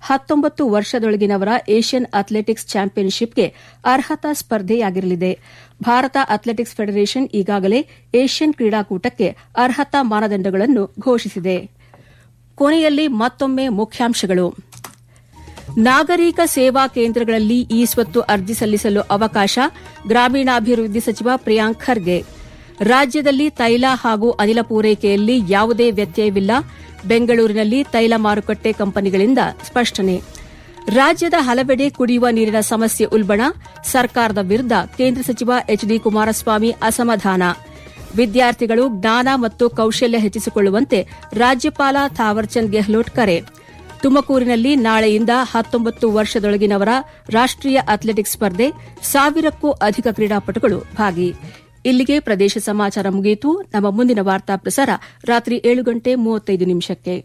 ಹತ್ತೊಂಬತ್ತು ವರ್ಷದೊಳಗಿನವರ Asian athletics ಚಾಂಪಿಯನ್ಶಿಪ್ಗೆ ಅರ್ಹತಾ ಸ್ಪರ್ಧೆಯಾಗಿರಲಿದೆ ಭಾರತ ಅಥ್ಲೆಟಿಕ್ಸ್ ಫೆಡರೇಷನ್ ಈಗಾಗಲೇ ಏಷ್ಯನ್ ಕ್ರೀಡಾಕೂಟಕ್ಕೆ ಅರ್ಹತಾ ಮಾನದಂಡಗಳನ್ನು ಘೋಷಿಸಿದೆ ಕೊನೆಯಲ್ಲಿ ಮತ್ತೊಮ್ಮೆ ಮುಖ್ಯಾಂಶಗಳು ನಾಗರಿಕ ಸೇವಾ ಕೇಂದ್ರಗಳಲ್ಲಿ ಇ ಸ್ವತ್ತು ಅರ್ಜಿ ಸಲ್ಲಿಸಲು ಅವಕಾಶ ಗ್ರಾಮೀಣಾಭಿವೃದ್ಧಿ ಸಚಿವ ಪ್ರಿಯಾಂಕ್ ಖರ್ಗೆ ರಾಜ್ಯದಲ್ಲಿ ತೈಲ ಹಾಗೂ ಅನಿಲ ಪೂರೈಕೆಯಲ್ಲಿ ಯಾವುದೇ ವ್ಯತ್ಯಯವಿಲ್ಲ ಬೆಂಗಳೂರಿನಲ್ಲಿ ತೈಲ ಮಾರುಕಟ್ಟೆ ಕಂಪನಿಗಳಿಂದ ಸ್ಪಷ್ಟನೆ ರಾಜ್ಯದ ಹಲವೆಡೆ ಕುಡಿಯುವ ನೀರಿನ ಸಮಸ್ಯೆ ಉಲ್ಬಣ ಸರ್ಕಾರದ ವಿರುದ್ದ ಕೇಂದ್ರ ಸಚಿವ ಎಚ್ ಡಿ ಕುಮಾರಸ್ವಾಮಿ ಅಸಮಾಧಾನ ವಿದ್ಯಾರ್ಥಿಗಳು ಜ್ಞಾನ ಮತ್ತು ಕೌಶಲ್ಯ ಹೆಚ್ಚಿಸಿಕೊಳ್ಳುವಂತೆ ರಾಜ್ಯಪಾಲ ಥಾವರ್ಚಂದ್ ಗೆಹ್ಲೋಟ್ ಕರೆ ತುಮಕೂರಿನಲ್ಲಿ ನಾಳೆಯಿಂದ ಹತ್ತೊಂಬತ್ತು ವರ್ಷದೊಳಗಿನವರ ರಾಷ್ಟೀಯ ಅಥ್ಲೆಟಿಕ್ಸ್ ಸ್ಪರ್ಧೆ ಸಾವಿರಕ್ಕೂ ಅಧಿಕ ಕ್ರೀಡಾಪಟುಗಳು ಭಾಗಿ ಇಲ್ಲಿಗೆ ಪ್ರದೇಶ ಸಮಾಚಾರ ಮುಗಿಯಿತು ನಮ್ಮ ಮುಂದಿನ ವಾರ್ತಾ ಪ್ರಸಾರ ರಾತ್ರಿ ಏಳು ಗಂಟೆ ಮೂವತ್ತೈದು ನಿಮಿಷಕ್ಕೆ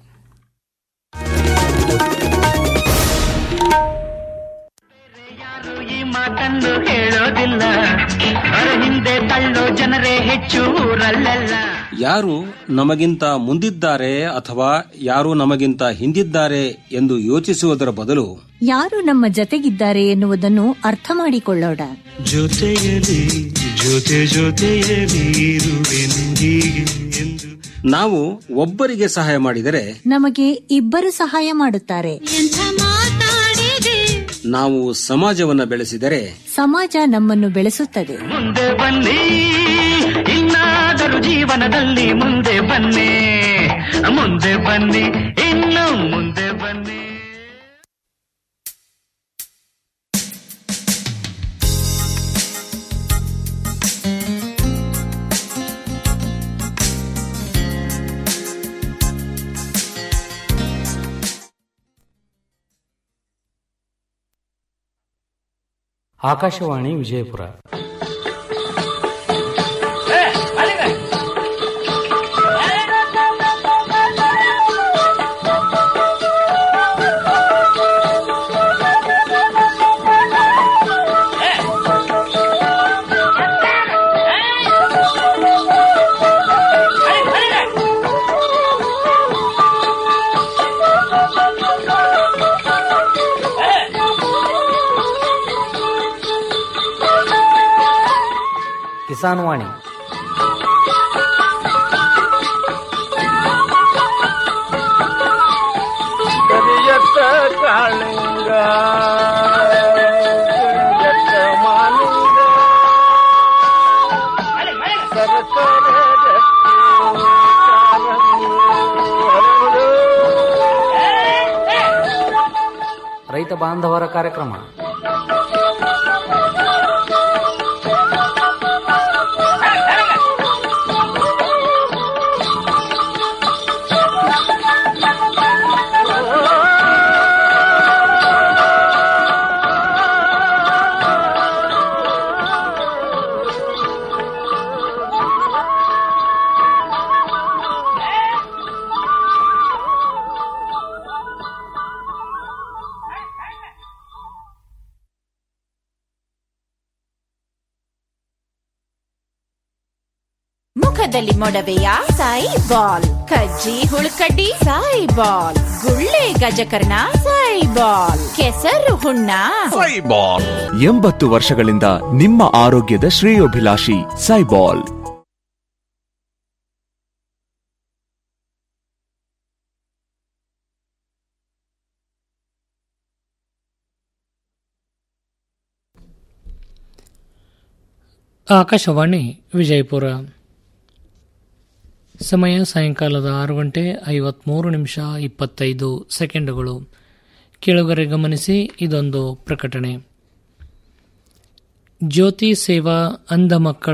ಯಾರು ಈ ಮಾತನ್ನು ಹೇಳೋದಿಲ್ಲ ಅವರ ಹಿಂದೆ ತಳ್ಳೋ ಜನರೇ ಹೆಚ್ಚು ಊರಲ್ಲೆಲ್ಲ ಯಾರು ನಮಗಿಂತ ಮುಂದಿದ್ದಾರೆ ಅಥವಾ ಯಾರು ನಮಗಿಂತ ಹಿಂದಿದ್ದಾರೆ ಎಂದು ಯೋಚಿಸುವುದರ ಬದಲು ಯಾರು ನಮ್ಮ ಜತೆಗಿದ್ದಾರೆ ಎನ್ನುವುದನ್ನು ಅರ್ಥ ಮಾಡಿಕೊಳ್ಳೋಣ ಜೊತೆಯಲಿ ಜೊತೆ ಜೊತೆಯಲಿ ಇರುವೆನು ಹೀಗೆ ಎಂದು ನಾವು ಒಬ್ಬರಿಗೆ ಸಹಾಯ ಮಾಡಿದರೆ ನಮಗೆ ಇಬ್ಬರು ಸಹಾಯ ಮಾಡುತ್ತಾರೆ ನಾವು ಸಮಾಜವನ್ನು ಬೆಳೆಸಿದರೆ ಸಮಾಜ ನಮ್ಮನ್ನು ಬೆಳೆಸುತ್ತದೆ ಮುಂದೆ ಬನ್ನಿ ಇನ್ನಾದರೂ ಜೀವನದಲ್ಲಿ ಮುಂದೆ ಬನ್ನಿ ಮುಂದೆ ಬನ್ನಿ ಇನ್ನು ಮುಂದೆ ಬನ್ನಿ ಆಕಾಶವಾಣಿ ವಿಜಯಪುರ ಕಿಸಾನ್ ವಾಣಿ ಕರಿಯತ್ತ ಕಾಳಿಂಗ ಕರಿಯತ್ತ ಮಾಲಿಂಗ ಸರಸರ ಗಟ್ಟಿ ಕಾಲಂಗಿ ಹರಡು. ರೈತ ಬಾಂಧವರ ಕಾರ್ಯಕ್ರಮ ಮುಖದಲ್ಲಿ ಮೊಡವೆಯ ಸಾಯಿ ಬಾಲ್ ಕಜ್ಜಿ ಹುಳುಕಡ್ಡಿ ಸಾಯಿ ಬಾಲ್ ಗುಳ್ಳೆ ಗಜಕರ್ಣ ಸಾಯಿ ಬಾಲ್ ಕೆಸರು ಹುಣ್ಣ ಸೈಬಾಲ್ ಎಂಬತ್ತು ವರ್ಷಗಳಿಂದ ನಿಮ್ಮ ಆರೋಗ್ಯದ ಶ್ರೇಯೋಭಿಲಾಷಿ ಸೈಬಾಲ್ ಆಕಾಶವಾಣಿ ವಿಜಯಪುರ ಸಮಯ ಸಾಯಂಕಾಲದ ಆರು ಗಂಟೆ ಐವತ್ಮೂರು ನಿಮಿಷ ಇಪ್ಪತ್ತೈದು ಸೆಕೆಂಡುಗಳು ಕೆಳಗರೆ ಗಮನಿಸಿ ಇದೊಂದು ಪ್ರಕಟಣೆ ಜ್ಯೋತಿ ಸೇವಾ ಅಂಧ ಮಕ್ಕಳ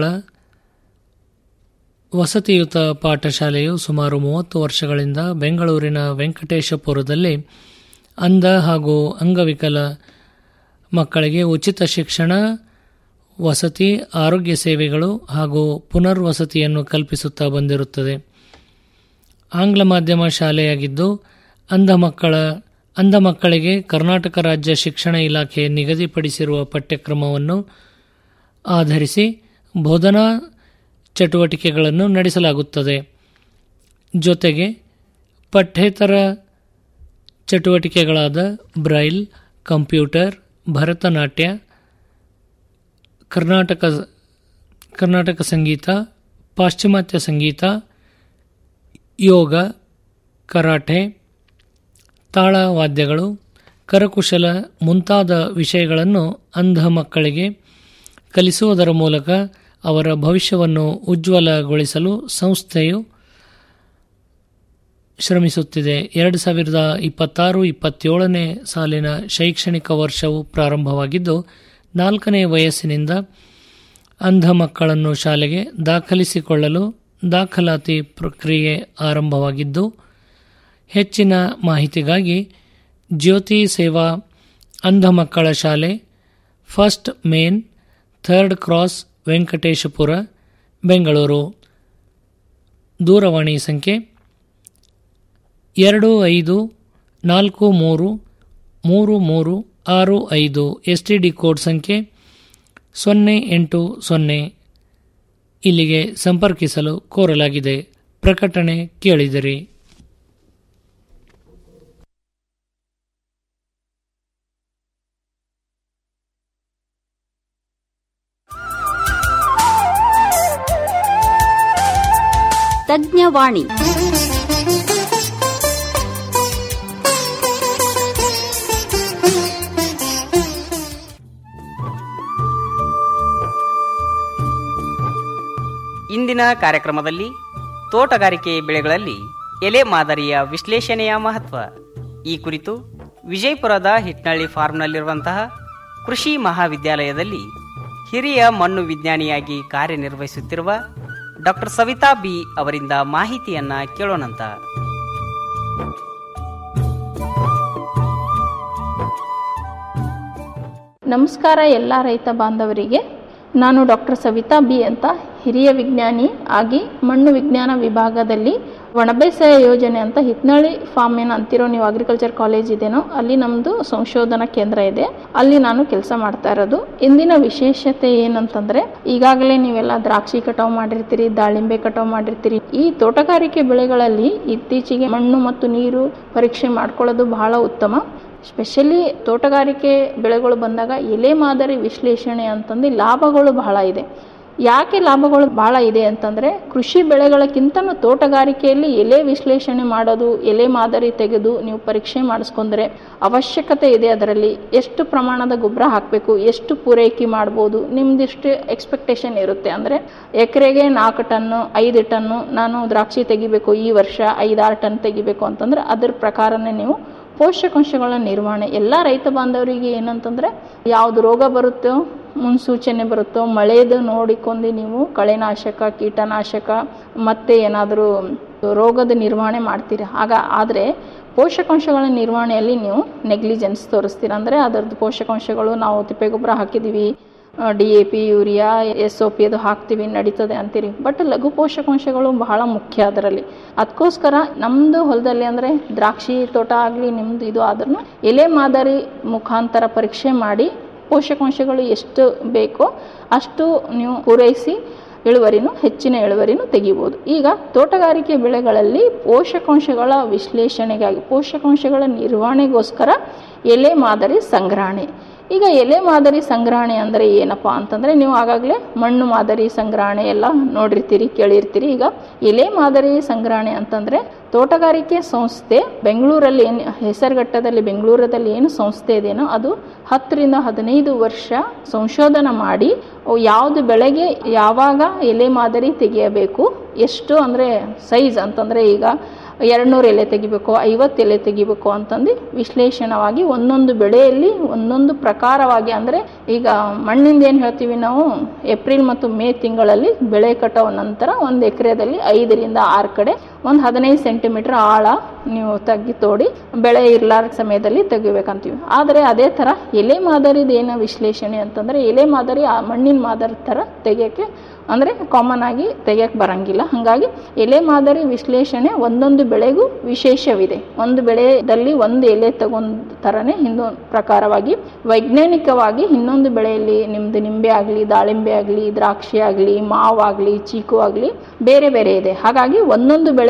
ವಸತಿಯುತ ಪಾಠಶಾಲೆಯು ಸುಮಾರು ಮೂವತ್ತು ವರ್ಷಗಳಿಂದ ಬೆಂಗಳೂರಿನ ವೆಂಕಟೇಶಪುರದಲ್ಲಿ ಅಂಧ ಹಾಗೂ ಅಂಗವಿಕಲ ಮಕ್ಕಳಿಗೆ ಉಚಿತ ಶಿಕ್ಷಣ ವಸತಿ ಆರೋಗ್ಯ ಸೇವೆಗಳು ಹಾಗೂ ಪುನರ್ವಸತಿಯನ್ನು ಕಲ್ಪಿಸುತ್ತಾ ಬಂದಿರುತ್ತದೆ ಆಂಗ್ಲ ಮಾಧ್ಯಮ ಶಾಲೆಯಾಗಿದ್ದು ಅಂಧ ಮಕ್ಕಳ ಅಂಧ ಮಕ್ಕಳಿಗೆ ಕರ್ನಾಟಕ ರಾಜ್ಯ ಶಿಕ್ಷಣ ಇಲಾಖೆ ನಿಗದಿಪಡಿಸಿರುವ ಪಠ್ಯಕ್ರಮವನ್ನು ಆಧರಿಸಿ ಬೋಧನಾ ಚಟುವಟಿಕೆಗಳನ್ನು ನಡೆಸಲಾಗುತ್ತದೆ ಜೊತೆಗೆ ಪಠ್ಯೇತರ ಚಟುವಟಿಕೆಗಳಾದ ಬ್ರೈಲ್ ಕಂಪ್ಯೂಟರ್ ಭರತನಾಟ್ಯ ಕರ್ನಾಟಕ ಕರ್ನಾಟಕ ಸಂಗೀತ ಪಾಶ್ಚಿಮಾತ್ಯ ಸಂಗೀತ ಯೋಗ ಕರಾಟೆ ತಾಳವಾದ್ಯಗಳು ಕರಕುಶಲ ಮುಂತಾದ ವಿಷಯಗಳನ್ನು ಅಂಧ ಮಕ್ಕಳಿಗೆ ಕಲಿಸುವುದರ ಮೂಲಕ ಅವರ ಭವಿಷ್ಯವನ್ನು ಉಜ್ವಲಗೊಳಿಸಲು ಸಂಸ್ಥೆಯು ಶ್ರಮಿಸುತ್ತಿದೆ ಎರಡು ಸಾವಿರದ ಇಪ್ಪತ್ತಾರು ಇಪ್ಪತ್ತೇಳನೇ ಸಾಲಿನ ಶೈಕ್ಷಣಿಕ ವರ್ಷವು ಪ್ರಾರಂಭವಾಗಿದ್ದು ನಾಲ್ಕನೇ ವಯಸ್ಸಿನಿಂದ ಅಂಧ ಮಕ್ಕಳನ್ನು ಶಾಲೆಗೆ ದಾಖಲಿಸಿಕೊಳ್ಳಲು ದಾಖಲಾತಿ ಪ್ರಕ್ರಿಯೆ ಆರಂಭವಾಗಿದ್ದು ಹೆಚ್ಚಿನ ಮಾಹಿತಿಗಾಗಿ ಜ್ಯೋತಿ ಸೇವಾ ಅಂಧ ಮಕ್ಕಳ ಶಾಲೆ first main third cross Venkateshapura Bengaluru ದೂರವಾಣಿ ಸಂಖ್ಯೆ ಎರಡು ಐದು ನಾಲ್ಕು ಮೂರು ಮೂರು ಮೂರು ಆರು ಐದು ಎಸ್ ಟಿ ಡಿ ಕೋಡ್ ಸಂಖ್ಯೆ ಸೊನ್ನೆ ಎಂಟು ಸೊನ್ನೆ ಇಲ್ಲಿಗೆ ಸಂಪರ್ಕಿಸಲು ಕೋರಲಾಗಿದೆ ಪ್ರಕಟಣೆ ಕೇಳಿದಿರಿ ತಜ್ಞವಾಣಿ ಇಂದಿನ ಕಾರ್ಯಕ್ರಮದಲ್ಲಿ ತೋಟಗಾರಿಕೆ ಬೆಳೆಗಳಲ್ಲಿ ಎಲೆ ಮಾದರಿಯ ವಿಶ್ಲೇಷಣೆಯ ಮಹತ್ವ ಈ ಕುರಿತು ವಿಜಯಪುರದ ಹಿಟ್ನಳ್ಳಿ ಫಾರ್ಮ್ನಲ್ಲಿರುವಂತಹ ಕೃಷಿ ಮಹಾವಿದ್ಯಾಲಯದಲ್ಲಿ ಹಿರಿಯ ಮಣ್ಣು ವಿಜ್ಞಾನಿಯಾಗಿ ಕಾರ್ಯನಿರ್ವಹಿಸುತ್ತಿರುವ ಡಾಕ್ಟರ್ ಸವಿತಾ ಬಿ ಅವರಿಂದ ಮಾಹಿತಿಯನ್ನ ಕೇಳೋಣಂತ ನಮಸ್ಕಾರ ಎಲ್ಲ ರೈತ ಬಾಂಧವರಿಗೆ ನಾನು ಡಾಕ್ಟರ್ ಸವಿತಾ ಬಿ ಅಂತ ಹಿರಿಯ ವಿಜ್ಞಾನಿ ಆಗಿ ಮಣ್ಣು ವಿಜ್ಞಾನ ವಿಭಾಗದಲ್ಲಿ ಒಣಬೇಸಾಯ ಯೋಜನೆ ಅಂತ ಹಿತ್ನಳ್ಳಿ ಫಾರ್ಮ್ ಏನು ಅಂತಿರೋ ನೀವು ಅಗ್ರಿಕಲ್ಚರ್ ಕಾಲೇಜ್ ಇದೆನೋ ಅಲ್ಲಿ ನಮ್ಮದು ಸಂಶೋಧನಾ ಕೇಂದ್ರ ಇದೆ ಅಲ್ಲಿ ನಾನು ಕೆಲಸ ಮಾಡ್ತಾ ಇರೋದು ಇಂದಿನ ವಿಶೇಷತೆ ಏನಂತಂದ್ರೆ ಈಗಾಗಲೇ ನೀವೆಲ್ಲ ದ್ರಾಕ್ಷಿ ಕಟಾವು ಮಾಡಿರ್ತೀರಿ ದಾಳಿಂಬೆ ಕಟಾವು ಮಾಡಿರ್ತೀರಿ ಈ ತೋಟಗಾರಿಕೆ ಬೆಳೆಗಳಲ್ಲಿ ಇತ್ತೀಚೆಗೆ ಮಣ್ಣು ಮತ್ತು ನೀರು ಪರೀಕ್ಷೆ ಮಾಡ್ಕೊಳ್ಳೋದು ಬಹಳ ಉತ್ತಮ ಸ್ಪೆಷಲಿ ತೋಟಗಾರಿಕೆ ಬೆಳೆಗಳು ಬಂದಾಗ ಎಲೆ ಮಾದರಿ ವಿಶ್ಲೇಷಣೆ ಅಂತಂದು ಲಾಭಗಳು ಬಹಳ ಇದೆ ಯಾಕೆ ಲಾಭಗಳು ಬಹಳ ಇದೆ ಅಂತಂದರೆ ಕೃಷಿ ಬೆಳೆಗಳಕ್ಕಿಂತನೂ ತೋಟಗಾರಿಕೆಯಲ್ಲಿ ಎಲೆ ವಿಶ್ಲೇಷಣೆ ಮಾಡೋದು ಎಲೆ ಮಾದರಿ ತೆಗೆದು ನೀವು ಪರೀಕ್ಷೆ ಮಾಡಿಸ್ಕೊಂಡ್ರೆ ಅವಶ್ಯಕತೆ ಇದೆ ಅದರಲ್ಲಿ ಎಷ್ಟು ಪ್ರಮಾಣದ ಗೊಬ್ಬರ ಹಾಕಬೇಕು ಎಷ್ಟು ಪೂರೈಕೆ ಮಾಡ್ಬೋದು ನಿಮ್ದಿಷ್ಟು ಎಕ್ಸ್ಪೆಕ್ಟೇಷನ್ ಇರುತ್ತೆ ಅಂದರೆ ಎಕರೆಗೆ ನಾಲ್ಕು ಟನ್ನು ಐದು ಟನ್ನು ನಾನು ದ್ರಾಕ್ಷಿ ತೆಗಿಬೇಕು ಈ ವರ್ಷ ಐದಾರು ಟನ್ ತೆಗಿಬೇಕು ಅಂತಂದ್ರೆ ಅದ್ರ ಪ್ರಕಾರನೇ ನೀವು ಪೋಷಕಾಂಶಗಳ ನಿರ್ವಹಣೆ ಎಲ್ಲ ರೈತ ಬಾಂಧವರಿಗೆ ಏನಂತಂದರೆ ಯಾವುದು ರೋಗ ಬರುತ್ತೋ ಮುನ್ಸೂಚನೆ ಬರುತ್ತೋ ಮಳೆದು ನೋಡಿಕೊಂಡು ನೀವು ಕಳೆನಾಶಕ ಕೀಟನಾಶಕ ಮತ್ತೆ ಏನಾದರೂ ರೋಗದ ನಿರ್ವಹಣೆ ಮಾಡ್ತೀರಿ ಆಗ ಆದರೆ ಪೋಷಕಾಂಶಗಳ ನಿರ್ವಹಣೆಯಲ್ಲಿ ನೀವು ನೆಗ್ಲಿಜೆನ್ಸ್ ತೋರಿಸ್ತೀರ ಅಂದರೆ ಅದರದ್ದು ಪೋಷಕಾಂಶಗಳು ನಾವು ತಿಪ್ಪೆಗೊಬ್ಬರ ಹಾಕಿದ್ದೀವಿ D A P urea S O P ಅದು ಹಾಕ್ತೀವಿ ನಡೀತದೆ ಅಂತೀರಿ ಬಟ್ ಲಘು ಪೋಷಕಾಂಶಗಳು ಬಹಳ ಮುಖ್ಯ ಅದರಲ್ಲಿ ಅದಕ್ಕೋಸ್ಕರ ನಮ್ಮದು ಹೊಲದಲ್ಲಿ ಅಂದರೆ ದ್ರಾಕ್ಷಿ ತೋಟ ಆಗಲಿ ನಿಮ್ಮದು ಇದು ಆದ್ರೂ ಎಲೆ ಮಾದರಿ ಮುಖಾಂತರ ಪರೀಕ್ಷೆ ಮಾಡಿ ಪೋಷಕಾಂಶಗಳು ಎಷ್ಟು ಬೇಕೋ ಅಷ್ಟು ನೀವು ಪೂರೈಸಿ ಇಳುವರಿನೂ ಹೆಚ್ಚಿನ ಇಳುವರಿನೂ ತೆಗಿಬೋದು ಈಗ ತೋಟಗಾರಿಕೆ ಬೆಳೆಗಳಲ್ಲಿ ಪೋಷಕಾಂಶಗಳ ವಿಶ್ಲೇಷಣೆಗಾಗಿ ಪೋಷಕಾಂಶಗಳ ನಿರ್ವಹಣೆಗೋಸ್ಕರ ಎಲೆ ಮಾದರಿ ಸಂಗ್ರಹಣೆ ಈಗ ಎಲೆ ಮಾದರಿ ಸಂಗ್ರಹಣೆ ಅಂದರೆ ಏನಪ್ಪ ಅಂತಂದರೆ ನೀವು ಆಗಾಗಲೇ ಮಣ್ಣು ಮಾದರಿ ಸಂಗ್ರಹಣೆ ಎಲ್ಲ ನೋಡಿರ್ತೀರಿ ಕೇಳಿರ್ತೀರಿ ಈಗ ಎಲೆ ಮಾದರಿ ಸಂಗ್ರಹಣೆ ಅಂತಂದರೆ ತೋಟಗಾರಿಕೆ ಸಂಸ್ಥೆ ಬೆಂಗಳೂರಲ್ಲಿ ಏನು ಹೆಸರುಘಟ್ಟದಲ್ಲಿ ಬೆಂಗಳೂರದಲ್ಲಿ ಏನು ಸಂಸ್ಥೆ ಇದೆಯೋ ಅದು ಹತ್ತರಿಂದ ಹದಿನೈದು ವರ್ಷ ಸಂಶೋಧನೆ ಮಾಡಿ ಯಾವುದು ಬೆಳೆಗೆ ಯಾವಾಗ ಎಲೆ ಮಾದರಿ ತೆಗೆಯಬೇಕು ಎಷ್ಟು ಅಂದರೆ ಸೈಜ್ ಅಂತಂದರೆ ಈಗ ಎರಡುನೂರು ಎಲೆ ತೆಗಿಬೇಕು ಐವತ್ತು ಎಲೆ ತೆಗಿಬೇಕು ಅಂತಂದು ವಿಶ್ಲೇಷಣವಾಗಿ ಒಂದೊಂದು ಬೆಳೆಯಲ್ಲಿ ಒಂದೊಂದು ಪ್ರಕಾರವಾಗಿ ಅಂದರೆ ಈಗ ಮಣ್ಣಿಂದ ಏನು ಹೇಳ್ತೀವಿ ನಾವು ಏಪ್ರಿಲ್ ಮತ್ತು ಮೇ ತಿಂಗಳಲ್ಲಿ ಬೆಳೆ ಕಟಾವ ನಂತರ ಒಂದು ಎಕರೆದಲ್ಲಿ ಐದರಿಂದ ಆರು ಕಡೆ ಒಂದು ಹದಿನೈದು ಸೆಂಟಿಮೀಟರ್ ಆಳ ನೀವು ತಗ್ಗಿ ತೋಡಿ ಬೆಳೆ ಇರ್ಲಾರ ಸಮಯದಲ್ಲಿ ತೆಗಿಬೇಕಂತೀವಿ ಆದರೆ ಅದೇ ಥರ ಎಲೆ ಮಾದರಿದ ಏನು ವಿಶ್ಲೇಷಣೆ ಅಂತಂದರೆ ಎಲೆ ಮಾದರಿ ಆ ಮಣ್ಣಿನ ಮಾದರಿ ಥರ ತೆಗಿಯೋಕ್ಕೆ ಅಂದರೆ ಕಾಮನ್ ಆಗಿ ತೆಗಿಯಕ್ಕೆ ಬರಂಗಿಲ್ಲ ಹಾಗಾಗಿ ಎಲೆ ಮಾದರಿ ವಿಶ್ಲೇಷಣೆ ಒಂದೊಂದು ಬೆಳೆಗೂ ವಿಶೇಷವಿದೆ ಒಂದು ಬೆಳೆಯಲ್ಲಿ ಒಂದು ಎಲೆ ತಗೊಂಡ್ ಥರನೇ ಇನ್ನೊಂದು ಪ್ರಕಾರವಾಗಿ ವೈಜ್ಞಾನಿಕವಾಗಿ ಇನ್ನೊಂದು ಬೆಳೆಯಲ್ಲಿ ನಿಮ್ಮದು ನಿಂಬೆ ಆಗಲಿ ದಾಳಿಂಬೆ ಆಗಲಿ ದ್ರಾಕ್ಷಿ ಆಗಲಿ ಮಾವು ಆಗಲಿ ಚೀಕು ಆಗಲಿ ಬೇರೆ ಬೇರೆ ಇದೆ ಹಾಗಾಗಿ ಒಂದೊಂದು ಬೆಳೆದು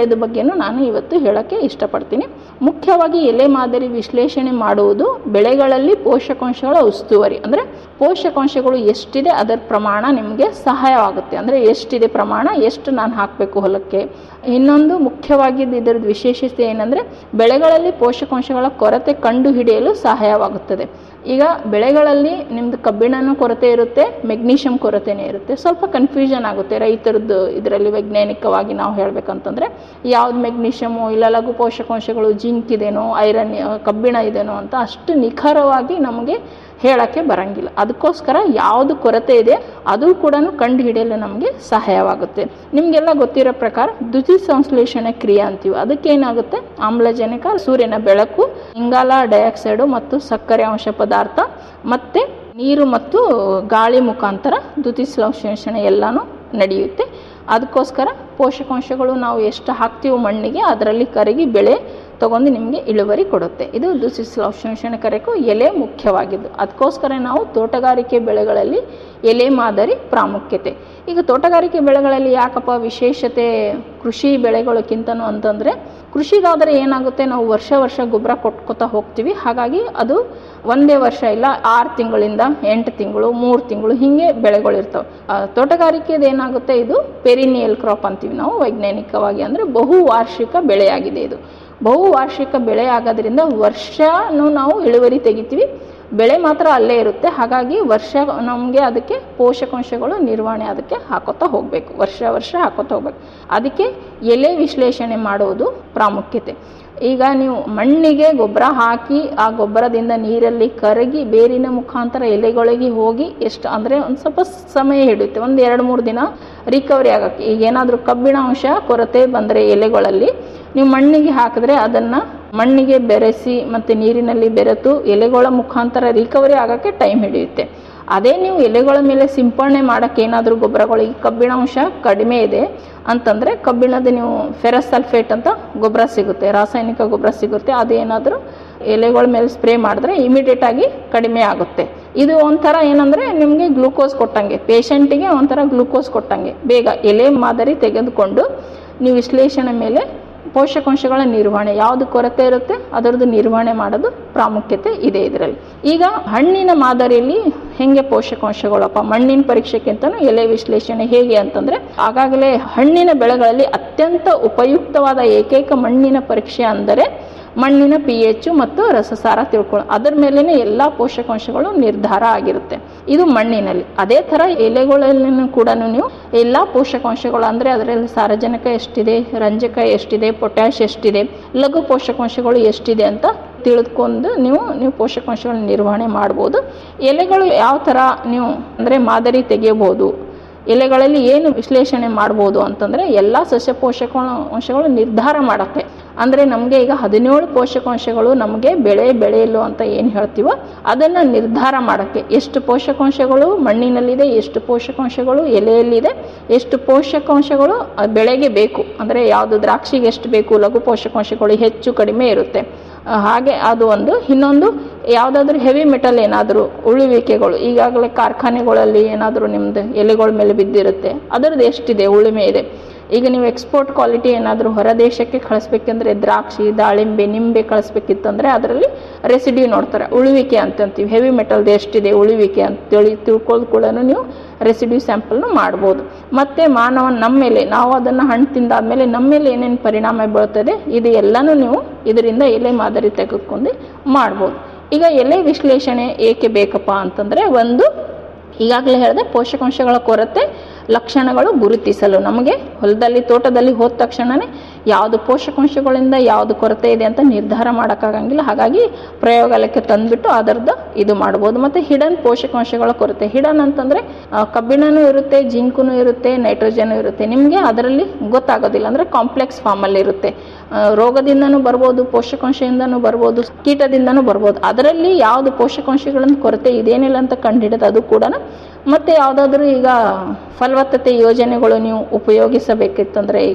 ಬೆಳೆದ ಬಗ್ಗೆನೂ ನಾನು ಇವತ್ತು ಹೇಳೋಕ್ಕೆ ಇಷ್ಟಪಡ್ತೀನಿ ಮುಖ್ಯವಾಗಿ ಎಲೆ ಮಾದರಿ ವಿಶ್ಲೇಷಣೆ ಮಾಡುವುದು ಬೆಳೆಗಳಲ್ಲಿ ಪೋಷಕಾಂಶಗಳ ಉಸ್ತುವಾರಿ ಅಂದರೆ ಪೋಷಕಾಂಶಗಳು ಎಷ್ಟಿದೆ ಅದರ ಪ್ರಮಾಣ ನಿಮಗೆ ಸಹಾಯವಾಗುತ್ತೆ ಅಂದರೆ ಎಷ್ಟಿದೆ ಪ್ರಮಾಣ ಎಷ್ಟು ನಾನು ಹಾಕಬೇಕು ಹೊಲಕ್ಕೆ ಇನ್ನೊಂದು ಮುಖ್ಯವಾಗಿ ಇದರದ್ದು ವಿಶೇಷತೆ ಏನಂದರೆ ಬೆಳೆಗಳಲ್ಲಿ ಪೋಷಕಾಂಶಗಳ ಕೊರತೆ ಕಂಡು ಹಿಡಿಯಲು ಸಹಾಯವಾಗುತ್ತದೆ ಈಗ ಬೆಳೆಗಳಲ್ಲಿ ನಿಮ್ಮದು ಕಬ್ಬಿಣನೂ ಕೊರತೆ ಇರುತ್ತೆ ಮೆಗ್ನೀಷಿಯಂ ಕೊರತೆನೇ ಇರುತ್ತೆ ಸ್ವಲ್ಪ ಕನ್ಫ್ಯೂಷನ್ ಆಗುತ್ತೆ ರೈತರದ್ದು ಇದರಲ್ಲಿ ವೈಜ್ಞಾನಿಕವಾಗಿ ನಾವು ಹೇಳಬೇಕಂತಂದರೆ ಯಾವ್ದು ಮೆಗ್ನೀಷಿಯಮು ಇಲ್ಲ ಲಘು ಪೋಷಕಾಂಶಗಳು ಜಿಂಕ್ ಇದೇನೋ ಐರನ್ ಕಬ್ಬಿಣ ಇದೇನೋ ಅಂತ ಅಷ್ಟು ನಿಖರವಾಗಿ ನಮಗೆ ಹೇಳೋಕ್ಕೆ ಬರಂಗಿಲ್ಲ ಅದಕ್ಕೋಸ್ಕರ ಯಾವುದು ಕೊರತೆ ಇದೆ ಅದು ಕೂಡ ಕಂಡು ಹಿಡಿಯಲು ನಮಗೆ ಸಹಾಯವಾಗುತ್ತೆ ನಿಮಗೆಲ್ಲ ಗೊತ್ತಿರೋ ಪ್ರಕಾರ ದ್ಯುತಿ ಸಂಶ್ಲೇಷಣೆ ಕ್ರಿಯೆ ಅಂತೀವಿ ಅದಕ್ಕೇನಾಗುತ್ತೆ ಆಮ್ಲಜನಕ ಸೂರ್ಯನ ಬೆಳಕು ಇಂಗಾಲ ಡೈಆಕ್ಸೈಡು ಮತ್ತು ಸಕ್ಕರೆ ಅಂಶ ಪದಾರ್ಥ ಮತ್ತು ನೀರು ಮತ್ತು ಗಾಳಿ ಮುಖಾಂತರ ದ್ಯುತಿ ಸಂಶ್ಲೇಷಣೆ ಎಲ್ಲನೂ ನಡೆಯುತ್ತೆ ಅದಕ್ಕೋಸ್ಕರ ಪೋಷಕಾಂಶಗಳು ನಾವು ಎಷ್ಟು ಹಾಕ್ತೀವೋ ಮಣ್ಣಿಗೆ ಅದರಲ್ಲಿ ಕರಗಿ ಬೆಳೆ ತಗೊಂಡು ನಿಮಗೆ ಇಳುವರಿ ಕೊಡುತ್ತೆ ಇದು ದುಸಿಶ್ಲೇಷಣೆ ಕರೆಗೂ ಎಲೆ ಮುಖ್ಯವಾಗಿದ್ದು ಅದಕ್ಕೋಸ್ಕರ ನಾವು ತೋಟಗಾರಿಕೆ ಬೆಳೆಗಳಲ್ಲಿ ಎಲೆ ಮಾದರಿ ಪ್ರಾಮುಖ್ಯತೆ ಈಗ ತೋಟಗಾರಿಕೆ ಬೆಳೆಗಳಲ್ಲಿ ಯಾಕಪ್ಪ ವಿಶೇಷತೆ ಕೃಷಿ ಬೆಳೆಗಳಕ್ಕಿಂತನೂ ಅಂತಂದರೆ ಕೃಷಿಗಾದರೆ ಏನಾಗುತ್ತೆ ನಾವು ವರ್ಷ ವರ್ಷ ಗೊಬ್ಬರ ಕೊಟ್ಕೋತಾ ಹೋಗ್ತೀವಿ ಹಾಗಾಗಿ ಅದು ಒಂದೇ ವರ್ಷ ಇಲ್ಲ ಆರು ತಿಂಗಳಿಂದ ಎಂಟು ತಿಂಗಳು ಮೂರು ತಿಂಗಳು ಹೀಗೆ ಬೆಳೆಗಳಿರ್ತವೆ ತೋಟಗಾರಿಕೆದು ಏನಾಗುತ್ತೆ ಇದು ಪೆರಿನಿಯಲ್ ಕ್ರಾಪ್ ಅಂತೀವಿ ನಾವು ವೈಜ್ಞಾನಿಕವಾಗಿ ಅಂದರೆ ಬಹುವಾರ್ಷಿಕ ಬೆಳೆಯಾಗಿದೆ ಇದು ಬಹುವಾರ್ಷಿಕ ಬೆಳೆ ಆಗೋದ್ರಿಂದ ವರ್ಷನೂ ನಾವು ಇಳುವರಿ ತೆಗಿತೀವಿ ಬೆಳೆ ಮಾತ್ರ ಅಲ್ಲೇ ಇರುತ್ತೆ ಹಾಗಾಗಿ ವರ್ಷ ನಮಗೆ ಅದಕ್ಕೆ ಪೋಷಕಾಂಶಗಳು ನಿರ್ವಹಣೆ ಅದಕ್ಕೆ ಹಾಕೋತಾ ಹೋಗಬೇಕು ವರ್ಷ ವರ್ಷ ಹಾಕೋತಾ ಹೋಗ್ಬೇಕು ಅದಕ್ಕೆ ಎಲೆ ವಿಶ್ಲೇಷಣೆ ಮಾಡುವುದು ಪ್ರಾಮುಖ್ಯತೆ ಈಗ ನೀವು ಮಣ್ಣಿಗೆ ಗೊಬ್ಬರ ಹಾಕಿ ಆ ಗೊಬ್ಬರದಿಂದ ನೀರಲ್ಲಿ ಕರಗಿ ಬೇರಿನ ಮುಖಾಂತರ ಎಲೆಗಳಿಗೆ ಹೋಗಿ ಎಷ್ಟು ಅಂದರೆ ಒಂದು ಸ್ವಲ್ಪ ಸಮಯ ಹಿಡಿಯುತ್ತೆ ಒಂದು ಎರಡು ಮೂರು ದಿನ ರಿಕವರಿ ಆಗೋಕ್ಕೆ ಈಗ ಏನಾದರೂ ಕಬ್ಬಿಣ ಅಂಶ ಕೊರತೆ ಬಂದರೆ ಎಲೆಗಳಲ್ಲಿ ನೀವು ಮಣ್ಣಿಗೆ ಹಾಕಿದ್ರೆ ಅದನ್ನು ಮಣ್ಣಿಗೆ ಬೆರೆಸಿ ಮತ್ತು ನೀರಿನಲ್ಲಿ ಬೆರೆತು ಎಲೆಗಳ ಮುಖಾಂತರ ರಿಕವರಿ ಆಗೋಕ್ಕೆ ಟೈಮ್ ಹಿಡಿಯುತ್ತೆ ಅದೇ ನೀವು ಎಲೆಗಳ ಮೇಲೆ ಸಿಂಪಡಣೆ ಮಾಡೋಕ್ಕೆ ಏನಾದರೂ ಗೊಬ್ಬರಗಳಿಗೆ ಕಬ್ಬಿಣಾಂಶ ಕಡಿಮೆ ಇದೆ ಅಂತಂದರೆ ಕಬ್ಬಿಣದ ನೀವು ಫೆರಸ್ ಸಲ್ಫೇಟ್ ಅಂತ ಗೊಬ್ಬರ ಸಿಗುತ್ತೆ ರಾಸಾಯನಿಕ ಗೊಬ್ಬರ ಸಿಗುತ್ತೆ ಅದೇನಾದರೂ ಎಲೆಗಳ ಮೇಲೆ ಸ್ಪ್ರೇ ಮಾಡಿದ್ರೆ ಇಮಿಡಿಯೇಟಾಗಿ ಕಡಿಮೆ ಆಗುತ್ತೆ ಇದು ಒಂಥರ ಏನಂದರೆ ನಿಮಗೆ ಗ್ಲೂಕೋಸ್ ಕೊಟ್ಟಂಗೆ ಪೇಷಂಟಿಗೆ ಒಂಥರ ಗ್ಲೂಕೋಸ್ ಕೊಟ್ಟಂಗೆ ಬೇಗ ಎಲೆ ಮಾದರಿ ತೆಗೆದುಕೊಂಡು ನೀವು ವಿಶ್ಲೇಷಣೆ ಮೇಲೆ ಪೋಷಕಾಂಶಗಳ ನಿರ್ವಹಣೆ ಯಾವುದು ಕೊರತೆ ಇರುತ್ತೆ ಅದರದ್ದು ನಿರ್ವಹಣೆ ಮಾಡೋದು ಪ್ರಾಮುಖ್ಯತೆ ಇದೆ ಇದರಲ್ಲಿ ಈಗ ಹಣ್ಣಿನ ಮಾದರಿಯಲ್ಲಿ ಹೆಂಗೆ ಪೋಷಕಾಂಶಗಳಪ್ಪ ಮಣ್ಣಿನ ಪರೀಕ್ಷೆಗಿಂತನೂ ಎಲೆ ವಿಶ್ಲೇಷಣೆ ಹೇಗೆ ಅಂತಂದ್ರೆ ಆಗಾಗಲೇ ಹಣ್ಣಿನ ಬೆಳೆಗಳಲ್ಲಿ ಅತ್ಯಂತ ಉಪಯುಕ್ತವಾದ ಏಕೈಕ ಮಣ್ಣಿನ ಪರೀಕ್ಷೆ ಅಂದರೆ ಮಣ್ಣಿನ ಪಿ ಎಚ್ ಮತ್ತು ರಸಸಾರ ತಿಳ್ಕೊಳ್ಳೋ ಅದರ ಮೇಲೇ ಎಲ್ಲ ಪೋಷಕಾಂಶಗಳು ನಿರ್ಧಾರ ಆಗಿರುತ್ತೆ ಇದು ಮಣ್ಣಿನಲ್ಲಿ ಅದೇ ಥರ ಎಲೆಗಳಲ್ಲೂ ಕೂಡ ನೀವು ಎಲ್ಲ ಪೋಷಕಾಂಶಗಳು ಅಂದರೆ ಅದರಲ್ಲಿ ಸಾರಜನಕ ಎಷ್ಟಿದೆ ರಂಜಕ ಎಷ್ಟಿದೆ ಪೊಟ್ಯಾಶ್ ಎಷ್ಟಿದೆ ಲಘು ಪೋಷಕಾಂಶಗಳು ಎಷ್ಟಿದೆ ಅಂತ ತಿಳಿದುಕೊಂಡು ನೀವು ನೀವು ಪೋಷಕಾಂಶಗಳ ನಿರ್ವಹಣೆ ಮಾಡ್ಬೋದು ಎಲೆಗಳು ಯಾವ ಥರ ನೀವು ಅಂದರೆ ಮಾದರಿ ತೆಗೆಯಬಹುದು ಎಲೆಗಳಲ್ಲಿ ಏನು ವಿಶ್ಲೇಷಣೆ ಮಾಡ್ಬೋದು ಅಂತಂದರೆ ಎಲ್ಲ ಸಸ್ಯ ಪೋಷಕಾಂಶಗಳು ನಿರ್ಧಾರ ಮಾಡೋಕ್ಕೆ ಅಂದರೆ ನಮಗೆ ಈಗ ಹದಿನೇಳು ಪೋಷಕಾಂಶಗಳು ನಮಗೆ ಬೆಳೆ ಬೆಳೆಯಲು ಅಂತ ಏನು ಹೇಳ್ತೀವೋ ಅದನ್ನು ನಿರ್ಧಾರ ಮಾಡೋಕ್ಕೆ ಎಷ್ಟು ಪೋಷಕಾಂಶಗಳು ಮಣ್ಣಿನಲ್ಲಿದೆ ಎಷ್ಟು ಪೋಷಕಾಂಶಗಳು ಎಲೆಯಲ್ಲಿದೆ ಎಷ್ಟು ಪೋಷಕಾಂಶಗಳು ಬೆಳೆಗೆ ಬೇಕು ಅಂದರೆ ಯಾವುದು ದ್ರಾಕ್ಷಿಗೆ ಎಷ್ಟು ಬೇಕು ಲಘು ಪೋಷಕಾಂಶಗಳು ಹೆಚ್ಚು ಕಡಿಮೆ ಇರುತ್ತೆ ಹಾಗೆ ಅದು ಒಂದು ಇನ್ನೊಂದು ಯಾವುದಾದ್ರೂ ಹೆವಿ ಮೆಟಲ್ ಏನಾದರೂ ಉಳುವಿಕೆಗಳು ಈಗಾಗಲೇ ಕಾರ್ಖಾನೆಗಳಲ್ಲಿ ಏನಾದರೂ ನಿಮ್ಮದು ಎಲೆಗಳ ಮೇಲೆ ಬಿದ್ದಿರುತ್ತೆ ಅದರದ್ದು ಎಷ್ಟಿದೆ ಉಳುಮೆ ಇದೆ ಈಗ ನೀವು ಎಕ್ಸ್ಪೋರ್ಟ್ ಕ್ವಾಲಿಟಿ ಏನಾದರೂ ಹೊರ ದೇಶಕ್ಕೆ ಕಳಿಸ್ಬೇಕಂದ್ರೆ ದ್ರಾಕ್ಷಿ ದಾಳಿಂಬೆ ನಿಂಬೆ ಕಳಿಸ್ಬೇಕಿತ್ತಂದರೆ ಅದರಲ್ಲಿ ರೆಸಿಡ್ಯೂ ನೋಡ್ತಾರೆ ಉಳುವಿಕೆ ಅಂತಂತೀವಿ ಹೆವಿ ಮೆಟಲ್ದು ಎಷ್ಟಿದೆ ಉಳುವಿಕೆ ಅಂತೇಳಿ ತಿಳ್ಕೊಳ್ಳೋದು ಕೂಡ ನೀವು ರೆಸಿಡ್ಯೂ ಸ್ಯಾಂಪಲ್ನು ಮಾಡ್ಬೋದು ಮತ್ತು ಮಾನವ ನಮ್ಮ ಮೇಲೆ ನಾವು ಅದನ್ನು ಹಣ್ಣು ತಿಂದಾದ್ಮೇಲೆ ನಮ್ಮ ಮೇಲೆ ಏನೇನು ಪರಿಣಾಮ ಬೀಳ್ತದೆ ಇದು ಎಲ್ಲನೂ ನೀವು ಇದರಿಂದ ಎಲೆ ಮಾದರಿ ತೆಗೆದುಕೊಂಡು ಮಾಡ್ಬೋದು ಈಗ ಎಲೆ ವಿಶ್ಲೇಷಣೆ ಏಕೆ ಬೇಕಪ್ಪ ಅಂತಂದರೆ ಒಂದು ಈಗಾಗಲೇ ಹೇಳಿದೆ ಪೋಷಕಾಂಶಗಳ ಕೊರತೆ ಲಕ್ಷಣಗಳು ಗುರುತಿಸಲು ನಮಗೆ ಹೊಲದಲ್ಲಿ ತೋಟದಲ್ಲಿ ಹೋದ ತಕ್ಷಣವೇ ಯಾವುದು ಪೋಷಕಾಂಶಗಳಿಂದ ಯಾವುದು ಕೊರತೆ ಇದೆ ಅಂತ ನಿರ್ಧಾರ ಮಾಡೋಕ್ಕಾಗಂಗಿಲ್ಲ ಹಾಗಾಗಿ ಪ್ರಯೋಗಾಲಯಕ್ಕೆ ತಂದುಬಿಟ್ಟು ಅದರದ್ದು ಇದು ಮಾಡ್ಬೋದು ಮತ್ತು ಹಿಡನ್ ಪೋಷಕಾಂಶಗಳ ಕೊರತೆ ಹಿಡನ್ ಅಂತಂದರೆ ಕಬ್ಬಿಣನೂ ಇರುತ್ತೆ ಜಿಂಕೂ ಇರುತ್ತೆ ನೈಟ್ರೋಜನು ಇರುತ್ತೆ ನಿಮಗೆ ಅದರಲ್ಲಿ ಗೊತ್ತಾಗೋದಿಲ್ಲ ಅಂದರೆ ಕಾಂಪ್ಲೆಕ್ಸ್ ಫಾರ್ಮಲ್ಲಿ ಇರುತ್ತೆ ರೋಗದಿಂದನೂ ಬರ್ಬೋದು ಪೋಷಕಾಂಶದಿಂದನೂ ಬರ್ಬೋದು ಕೀಟದಿಂದನೂ ಬರ್ಬೋದು ಅದರಲ್ಲಿ ಯಾವುದು ಪೋಷಕಾಂಶಗಳನ್ನು ಕೊರತೆ ಇದೇನಿಲ್ಲ ಅಂತ ಕಂಡುಹಿಡಿದು ಅದು ಕೂಡ ಮತ್ತು ಯಾವುದಾದ್ರೂ ಈಗ ಫಲವತ್ತತೆ ಯೋಜನೆಗಳು ನೀವು ಉಪಯೋಗಿಸಬೇಕಿತ್ತಂದರೆ ಈಗ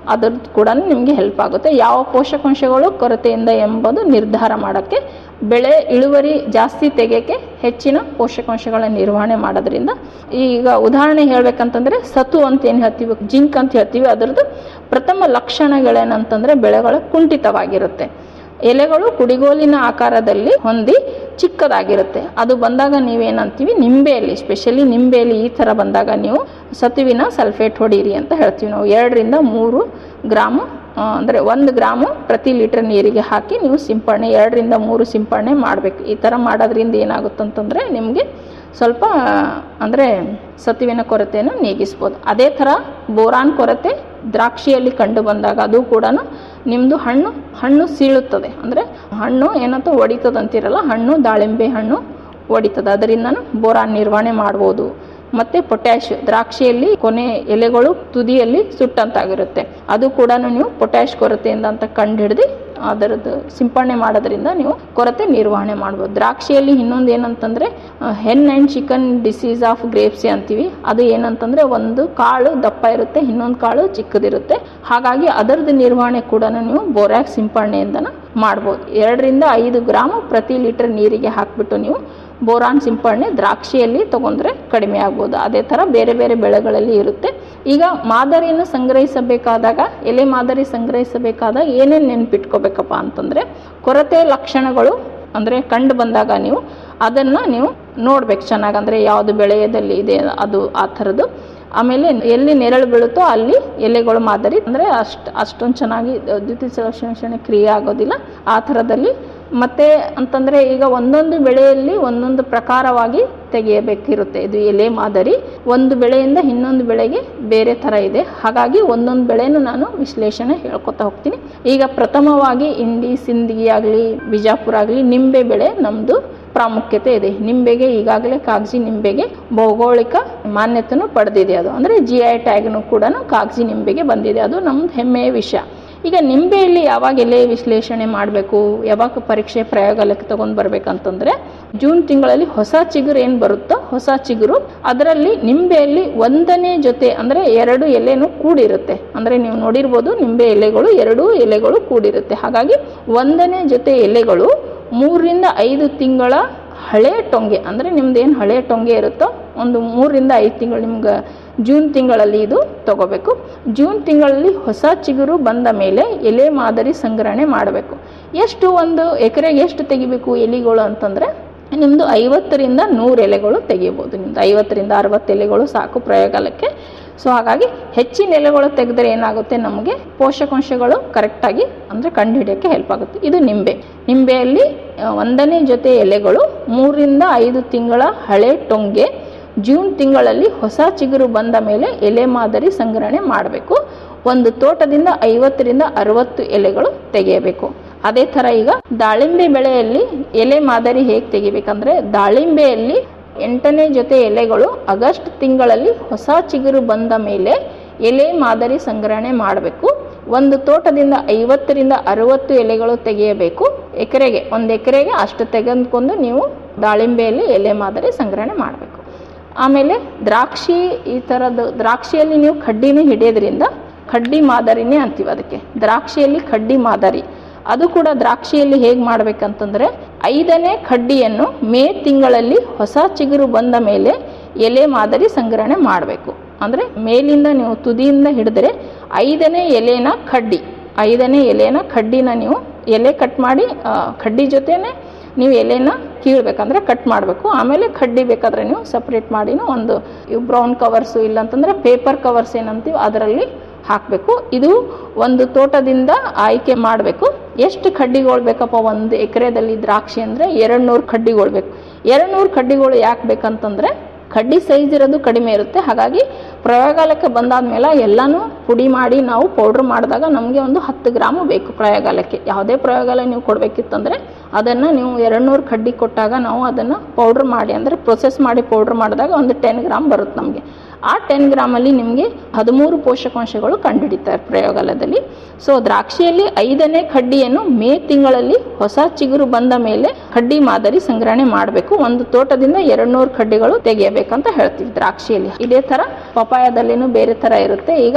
ಅದ್ರದ್ದು ಕೂಡ ನಿಮಗೆ ಹೆಲ್ಪ್ ಆಗುತ್ತೆ ಯಾವ ಪೋಷಕಾಂಶಗಳು ಕೊರತೆಯಿಂದ ಎಂಬುದು ನಿರ್ಧಾರ ಮಾಡೋಕ್ಕೆ ಬೆಳೆ ಇಳುವರಿ ಜಾಸ್ತಿ ತೆಗೆಯೋಕ್ಕೆ ಹೆಚ್ಚಿನ ಪೋಷಕಾಂಶಗಳ ನಿರ್ವಹಣೆ ಮಾಡೋದ್ರಿಂದ ಈಗ ಉದಾಹರಣೆ ಹೇಳ್ಬೇಕಂತಂದ್ರೆ ಸತು ಅಂತ ಏನು ಹೇಳ್ತೀವಿ ಜಿಂಕ್ ಅಂತ ಹೇಳ್ತೀವಿ ಅದರದ್ದು ಪ್ರಥಮ ಲಕ್ಷಣಗಳೇನಂತಂದ್ರೆ ಬೆಳೆಗಳ ಕುಂಠಿತವಾಗಿರುತ್ತೆ ಎಲೆಗಳು ಕುಡಿಗೋಲಿನ ಆಕಾರದಲ್ಲಿ ಹೊಂದಿ ಚಿಕ್ಕದಾಗಿರುತ್ತೆ ಅದು ಬಂದಾಗ ನೀವೇನಂತೀವಿ ನಿಂಬೆಯಲ್ಲಿ ಸ್ಪೆಷಲಿ ನಿಂಬೆಯಲ್ಲಿ ಈ ಥರ ಬಂದಾಗ ನೀವು ಸತುವಿನ ಸಲ್ಫೇಟ್ ಹೊಡೀರಿ ಅಂತ ಹೇಳ್ತೀವಿ ನಾವು ಎರಡರಿಂದ ಮೂರು ಗ್ರಾಮು ಆ, ಅಂದರೆ ಒಂದು ಗ್ರಾಮು ಪ್ರತಿ ಲೀಟರ್ ನೀರಿಗೆ ಹಾಕಿ ನೀವು ಸಿಂಪಡಣೆ ಎರಡರಿಂದ ಮೂರು ಸಿಂಪಡಣೆ ಮಾಡಬೇಕು ಈ ಥರ ಮಾಡೋದ್ರಿಂದ ಏನಾಗುತ್ತಂತಂದರೆ ನಿಮಗೆ ಸ್ವಲ್ಪ ಅಂದರೆ ಸತುವಿನ ಕೊರತೆಯನ್ನು ನೀಗಿಸ್ಬೋದು ಅದೇ ಥರ ಬೋರಾನ್ ಕೊರತೆ ದ್ರಾಕ್ಷಿಯಲ್ಲಿ ಕಂಡು ಬಂದಾಗ ಅದು ಕೂಡ ನಿಮ್ಮದು ಹಣ್ಣು ಹಣ್ಣು ಸೀಳುತ್ತದೆ ಅಂದರೆ ಹಣ್ಣು ಏನಂತ ಒಡಿತದೆ ಅಂತಿರಲ್ಲ ಹಣ್ಣು ದಾಳಿಂಬೆ ಹಣ್ಣು ಒಡಿತದೆ ಅದರಿಂದ ಬೋರಾನ್ ನಿರ್ವಹಣೆ ಮಾಡ್ಬೋದು ಮತ್ತು ಪೊಟ್ಯಾಶ್ ದ್ರಾಕ್ಷಿಯಲ್ಲಿ ಕೊನೆ ಎಲೆಗಳು ತುದಿಯಲ್ಲಿ ಸುಟ್ಟಂತಾಗಿರುತ್ತೆ ಅದು ಕೂಡ ನೀವು ಪೊಟ್ಯಾಶ್ ಕೊರತೆಯಿಂದ ಅಂತ ಕಂಡು ಹಿಡಿದು ಅದರದ್ದು ಸಿಂಪಡಣೆ ಮಾಡೋದ್ರಿಂದ ನೀವು ಕೊರತೆ ನಿರ್ವಹಣೆ ಮಾಡ್ಬೋದು ದ್ರಾಕ್ಷಿಯಲ್ಲಿ ಇನ್ನೊಂದು ಏನಂತಂದರೆ hen and chicken disease of ಗ್ರೇಪ್ಸಿ ಅಂತೀವಿ ಅದು ಏನಂತಂದರೆ ಒಂದು ಕಾಳು ದಪ್ಪ ಇರುತ್ತೆ ಇನ್ನೊಂದು ಕಾಳು ಚಿಕ್ಕದಿರುತ್ತೆ ಹಾಗಾಗಿ ಅದರದ್ದು ನಿರ್ವಹಣೆ ಕೂಡ ನೀವು ಬೋರ್ಯಾಕ್ ಸಿಂಪಡಣೆಯಿಂದನ ಮಾಡ್ಬೋದು ಎರಡರಿಂದ ಐದು ಗ್ರಾಮ್ ಪ್ರತಿ ಲೀಟರ್ ನೀರಿಗೆ ಹಾಕಿಬಿಟ್ಟು ನೀವು ಬೋರಾನ್ ಸಿಂಪಡಣೆ ದ್ರಾಕ್ಷಿಯಲ್ಲಿ ತಗೊಂಡ್ರೆ ಕಡಿಮೆ ಆಗ್ಬೋದು ಅದೇ ಥರ ಬೇರೆ ಬೇರೆ ಬೆಳೆಗಳಲ್ಲಿ ಇರುತ್ತೆ ಈಗ ಮಾದರಿಯನ್ನು ಸಂಗ್ರಹಿಸಬೇಕಾದಾಗ ಎಲೆ ಮಾದರಿ ಸಂಗ್ರಹಿಸಬೇಕಾದಾಗ ಏನೇನು ನೆನ್ಪಿಟ್ಕೋಬೇಕಪ್ಪ ಅಂತಂದರೆ ಕೊರತೆ ಲಕ್ಷಣಗಳು ಅಂದರೆ ಕಂಡು ಬಂದಾಗ ನೀವು ಅದನ್ನು ನೀವು ನೋಡ್ಬೇಕು ಚೆನ್ನಾಗಿ ಅಂದರೆ ಯಾವುದು ಬೆಳೆಯದಲ್ಲಿ ಇದೆ ಅದು ಆ ಥರದ್ದು ಆಮೇಲೆ ಎಲ್ಲಿ ನೆರಳು ಬೀಳುತ್ತೋ ಅಲ್ಲಿ ಎಲೆಗಳು ಮಾದರಿ ಅಂದರೆ ಅಷ್ಟು ಅಷ್ಟೊಂದು ಚೆನ್ನಾಗಿ ದ್ವಿತೀಯ ಸಂಶ್ಲೇಷಣೆ ಕ್ರಿಯೆ ಆಗೋದಿಲ್ಲ ಆ ಥರದಲ್ಲಿ ಮತ್ತೆ ಅಂತಂದರೆ ಈಗ ಒಂದೊಂದು ಬೆಳೆಯಲ್ಲಿ ಒಂದೊಂದು ಪ್ರಕಾರವಾಗಿ ತೆಗೆಯಬೇಕಿರುತ್ತೆ ಇದು ಎಲೆ ಮಾದರಿ ಒಂದು ಬೆಳೆಯಿಂದ ಇನ್ನೊಂದು ಬೆಳೆಗೆ ಬೇರೆ ಥರ ಇದೆ ಹಾಗಾಗಿ ಒಂದೊಂದು ಬೆಳೆನೂ ನಾನು ವಿಶ್ಲೇಷಣೆ ಹೇಳ್ಕೊತಾ ಹೋಗ್ತೀನಿ ಈಗ ಪ್ರಥಮವಾಗಿ ಇಂಡಿ ಸಿಂದಗಿ ಆಗಲಿ ಬಿಜಾಪುರ ಆಗಲಿ ನಿಂಬೆ ಬೆಳೆ ನಮ್ಮದು ಪ್ರಾಮುಖ್ಯತೆ ಇದೆ ನಿಂಬೆಗೆ ಈಗಾಗಲೇ ಕಾಗಜಿ ನಿಂಬೆಗೆ ಭೌಗೋಳಿಕ ಮಾನ್ಯತೆನೂ ಪಡೆದಿದೆ ಅದು ಅಂದರೆ ಜಿ ಐ ಟ್ಯಾಗ್ನು ಕೂಡ ಕಾಗಜಿ ನಿಂಬೆಗೆ ಬಂದಿದೆ ಅದು ನಮ್ದು ಹೆಮ್ಮೆಯ ವಿಷಯ ಈಗ ನಿಂಬೆಯಲ್ಲಿ ಯಾವಾಗ ಎಲೆ ವಿಶ್ಲೇಷಣೆ ಮಾಡಬೇಕು ಯಾವಾಗ ಪರೀಕ್ಷೆ ಪ್ರಯೋಗಾಲಯಕ್ಕೆ ತಗೊಂಡು ಬರ್ಬೇಕಂತಂದ್ರೆ ಜೂನ್ ತಿಂಗಳಲ್ಲಿ ಹೊಸ ಚಿಗುರು ಏನು ಬರುತ್ತೋ ಹೊಸ ಚಿಗುರು ಅದರಲ್ಲಿ ನಿಂಬೆಯಲ್ಲಿ ಒಂದನೇ ಜೊತೆ ಅಂದರೆ ಎರಡು ಎಲೆನೂ ಕೂಡಿರುತ್ತೆ ಅಂದರೆ ನೀವು ನೋಡಿರ್ಬೋದು ನಿಂಬೆ ಎಲೆಗಳು ಎರಡೂ ಎಲೆಗಳು ಕೂಡಿರುತ್ತೆ ಹಾಗಾಗಿ ಒಂದನೇ ಜೊತೆ ಎಲೆಗಳು ಮೂರರಿಂದ ಐದು ತಿಂಗಳ ಹಳೆ ಟೊಂಗೆ ಅಂದರೆ ನಿಮ್ದು ಏನು ಹಳೆ ಟೊಂಗೆ ಇರುತ್ತೋ ಒಂದು ಮೂರರಿಂದ ಐದು ತಿಂಗಳು ನಿಮ್ಗೆ ಜೂನ್ ತಿಂಗಳಲ್ಲಿ ಇದು ತಗೋಬೇಕು ಜೂನ್ ತಿಂಗಳಲ್ಲಿ ಹೊಸ ಚಿಗುರು ಬಂದ ಮೇಲೆ ಎಲೆ ಮಾದರಿ ಸಂಗ್ರಹಣೆ ಮಾಡಬೇಕು ಎಷ್ಟು ಒಂದು ಎಕರೆಗೆ ಎಷ್ಟು ತೆಗಿಬೇಕು ಎಲೆಗಳು ಅಂತಂದರೆ ನಿಮ್ಮದು ಐವತ್ತರಿಂದ ನೂರು ಎಲೆಗಳು ತೆಗಿಬೋದು ನಿಮ್ದು ಐವತ್ತರಿಂದ ಅರವತ್ತು ಎಲೆಗಳು ಸಾಕು ಪ್ರಯೋಗಾಲಯಕ್ಕೆ ಸೊ ಹಾಗಾಗಿ ಹೆಚ್ಚಿನ ಎಲೆಗಳು ತೆಗೆದ್ರೆ ಏನಾಗುತ್ತೆ ನಮಗೆ ಪೋಷಕಾಂಶಗಳು ಕರೆಕ್ಟಾಗಿ ಅಂದರೆ ಕಂಡುಹಿಡಿಯೋಕ್ಕೆ ಹೆಲ್ಪ್ ಆಗುತ್ತೆ ಇದು ನಿಂಬೆ ನಿಂಬೆಯಲ್ಲಿ ಆ, ಒಂದನೇ ಜೊತೆ ಎಲೆಗಳು ಮೂರರಿಂದ ಐದು ತಿಂಗಳ ಹಳೆ ಟೊಂಗೆ ಜೂನ್ ತಿಂಗಳಲ್ಲಿ ಹೊಸ ಚಿಗುರು ಬಂದ ಮೇಲೆ ಎಲೆ ಮಾದರಿ ಸಂಗ್ರಹಣೆ ಮಾಡಬೇಕು ಒಂದು ತೋಟದಿಂದ ಐವತ್ತರಿಂದ ಅರವತ್ತು ಎಲೆಗಳು ತೆಗೆಯಬೇಕು ಅದೇ ಥರ ಈಗ ದಾಳಿಂಬೆ ಬೆಳೆಯಲ್ಲಿ ಎಲೆ ಮಾದರಿ ಹೇಗೆ ತೆಗಿಬೇಕಂದ್ರೆ ದಾಳಿಂಬೆಯಲ್ಲಿ ಎಂಟನೇ ಜೊತೆ ಎಲೆಗಳು ಆಗಸ್ಟ್ ತಿಂಗಳಲ್ಲಿ ಹೊಸ ಚಿಗುರು ಬಂದ ಮೇಲೆ ಎಲೆ ಮಾದರಿ ಸಂಗ್ರಹಣೆ ಮಾಡಬೇಕು ಒಂದು ತೋಟದಿಂದ ಐವತ್ತರಿಂದ ಅರವತ್ತು ಎಲೆಗಳು ತೆಗೆಯಬೇಕು ಎಕರೆಗೆ ಒಂದು ಎಕರೆಗೆ ಅಷ್ಟು ತೆಗೆದುಕೊಂಡು ನೀವು ದಾಳಿಂಬೆಯಲ್ಲಿ ಎಲೆ ಮಾದರಿ ಸಂಗ್ರಹಣೆ ಮಾಡಬೇಕು ಆಮೇಲೆ ದ್ರಾಕ್ಷಿ ಈ ಥರದ್ದು ದ್ರಾಕ್ಷಿಯಲ್ಲಿ ನೀವು ಕಡ್ಡಿನೇ ಹಿಡಿಯೋದ್ರಿಂದ ಕಡ್ಡಿ ಮಾದರಿನೇ ಅಂತೀವಿ ಅದಕ್ಕೆ ದ್ರಾಕ್ಷಿಯಲ್ಲಿ ಕಡ್ಡಿ ಮಾದರಿ ಅದು ಕೂಡ ದ್ರಾಕ್ಷಿಯಲ್ಲಿ ಹೇಗೆ ಮಾಡ್ಬೇಕಂತಂದ್ರೆ ಐದನೇ ಕಡ್ಡಿಯನ್ನು ಮೇ ತಿಂಗಳಲ್ಲಿ ಹೊಸ ಚಿಗುರು ಬಂದ ಮೇಲೆ ಎಲೆ ಮಾದರಿ ಸಂಗ್ರಹಣೆ ಮಾಡಬೇಕು ಅಂದರೆ ಮೇಲಿಂದ ನೀವು ತುದಿಯಿಂದ ಹಿಡಿದ್ರೆ ಐದನೇ ಎಲೆನ ಕಡ್ಡಿ ಐದನೇ ಎಲೆನ ಕಡ್ಡಿನ ನೀವು ಎಲೆ ಕಟ್ ಮಾಡಿ ಆ, ಕಡ್ಡಿ ಜೊತೆನೆ ನೀವು ಎಲೆನ ಕೀಳ್ಬೇಕಂದ್ರೆ ಕಟ್ ಮಾಡಬೇಕು ಆಮೇಲೆ ಕಡ್ಡಿ ಬೇಕಾದ್ರೆ ನೀವು ಸಪ್ರೇಟ್ ಮಾಡಿನೂ ಒಂದು ಇವು ಬ್ರೌನ್ ಕವರ್ಸು ಇಲ್ಲಾಂತಂದ್ರೆ ಪೇಪರ್ ಕವರ್ಸ್ ಏನಂತೀವಿ ಅದರಲ್ಲಿ ಹಾಕಬೇಕು ಇದು ಒಂದು ತೋಟದಿಂದ ಆಯ್ಕೆ ಮಾಡಬೇಕು ಎಷ್ಟು ಕಡ್ಡಿಗಳು ಬೇಕಪ್ಪ ಒಂದು ಎಕರೆದಲ್ಲಿ ದ್ರಾಕ್ಷಿ ಅಂದರೆ ಎರಡು ನೂರು ಕಡ್ಡಿಗಳು ಬೇಕು ಎರಡು ನೂರು ಕಡ್ಡಿಗಳು ಯಾಕೆ ಬೇಕಂತಂದರೆ ಕಡ್ಡಿ ಸೈಜ್ ಇರೋದು ಕಡಿಮೆ ಇರುತ್ತೆ ಹಾಗಾಗಿ ಪ್ರಯೋಗಾಲಯಕ್ಕೆ ಬಂದಾದ್ಮೇಲೆ ಎಲ್ಲನೂ ಪುಡಿ ಮಾಡಿ ನಾವು ಪೌಡ್ರ್ ಮಾಡಿದಾಗ ನಮಗೆ ಒಂದು ಹತ್ತು ಗ್ರಾಮು ಬೇಕು ಪ್ರಯೋಗಾಲಯಕ್ಕೆ ಯಾವುದೇ ಪ್ರಯೋಗಾಲಯ ನೀವು ಕೊಡಬೇಕಿತ್ತಂದರೆ ಅದನ್ನು ನೀವು ಎರಡು ನೂರು ಕಡ್ಡಿ ಕೊಟ್ಟಾಗ ನಾವು ಅದನ್ನು ಪೌಡ್ರ್ ಮಾಡಿ ಅಂದರೆ ಪ್ರೊಸೆಸ್ ಮಾಡಿ ಪೌಡ್ರ್ ಮಾಡಿದಾಗ ಒಂದು ಟೆನ್ ಗ್ರಾಮ್ ಬರುತ್ತೆ ನಮಗೆ ಆ ಟೆನ್ ಗ್ರಾಮಲ್ಲಿ ನಿಮಗೆ ಹದಿಮೂರು ಪೋಷಕಾಂಶಗಳು ಕಂಡುಹಿಡಿತಾರೆ ಪ್ರಯೋಗಾಲಯದಲ್ಲಿ ಸೊ ದ್ರಾಕ್ಷಿಯಲ್ಲಿ ಐದನೇ ಕಡ್ಡಿಯನ್ನು ಮೇ ತಿಂಗಳಲ್ಲಿ ಹೊಸ ಚಿಗುರು ಬಂದ ಮೇಲೆ ಕಡ್ಡಿ ಮಾದರಿ ಸಂಗ್ರಹಣೆ ಮಾಡಬೇಕು ಒಂದು ತೋಟದಿಂದ ಎರಡು ನೂರು ಕಡ್ಡಿಗಳು ತೆಗೆಯಬೇಕಂತ ಹೇಳ್ತೀವಿ ದ್ರಾಕ್ಷಿಯಲ್ಲಿ ಇದೇ ತರ ಪಪಾಯದಲ್ಲಿನೂ ಬೇರೆ ತರ ಇರುತ್ತೆ ಈಗ ಬಾಳೆ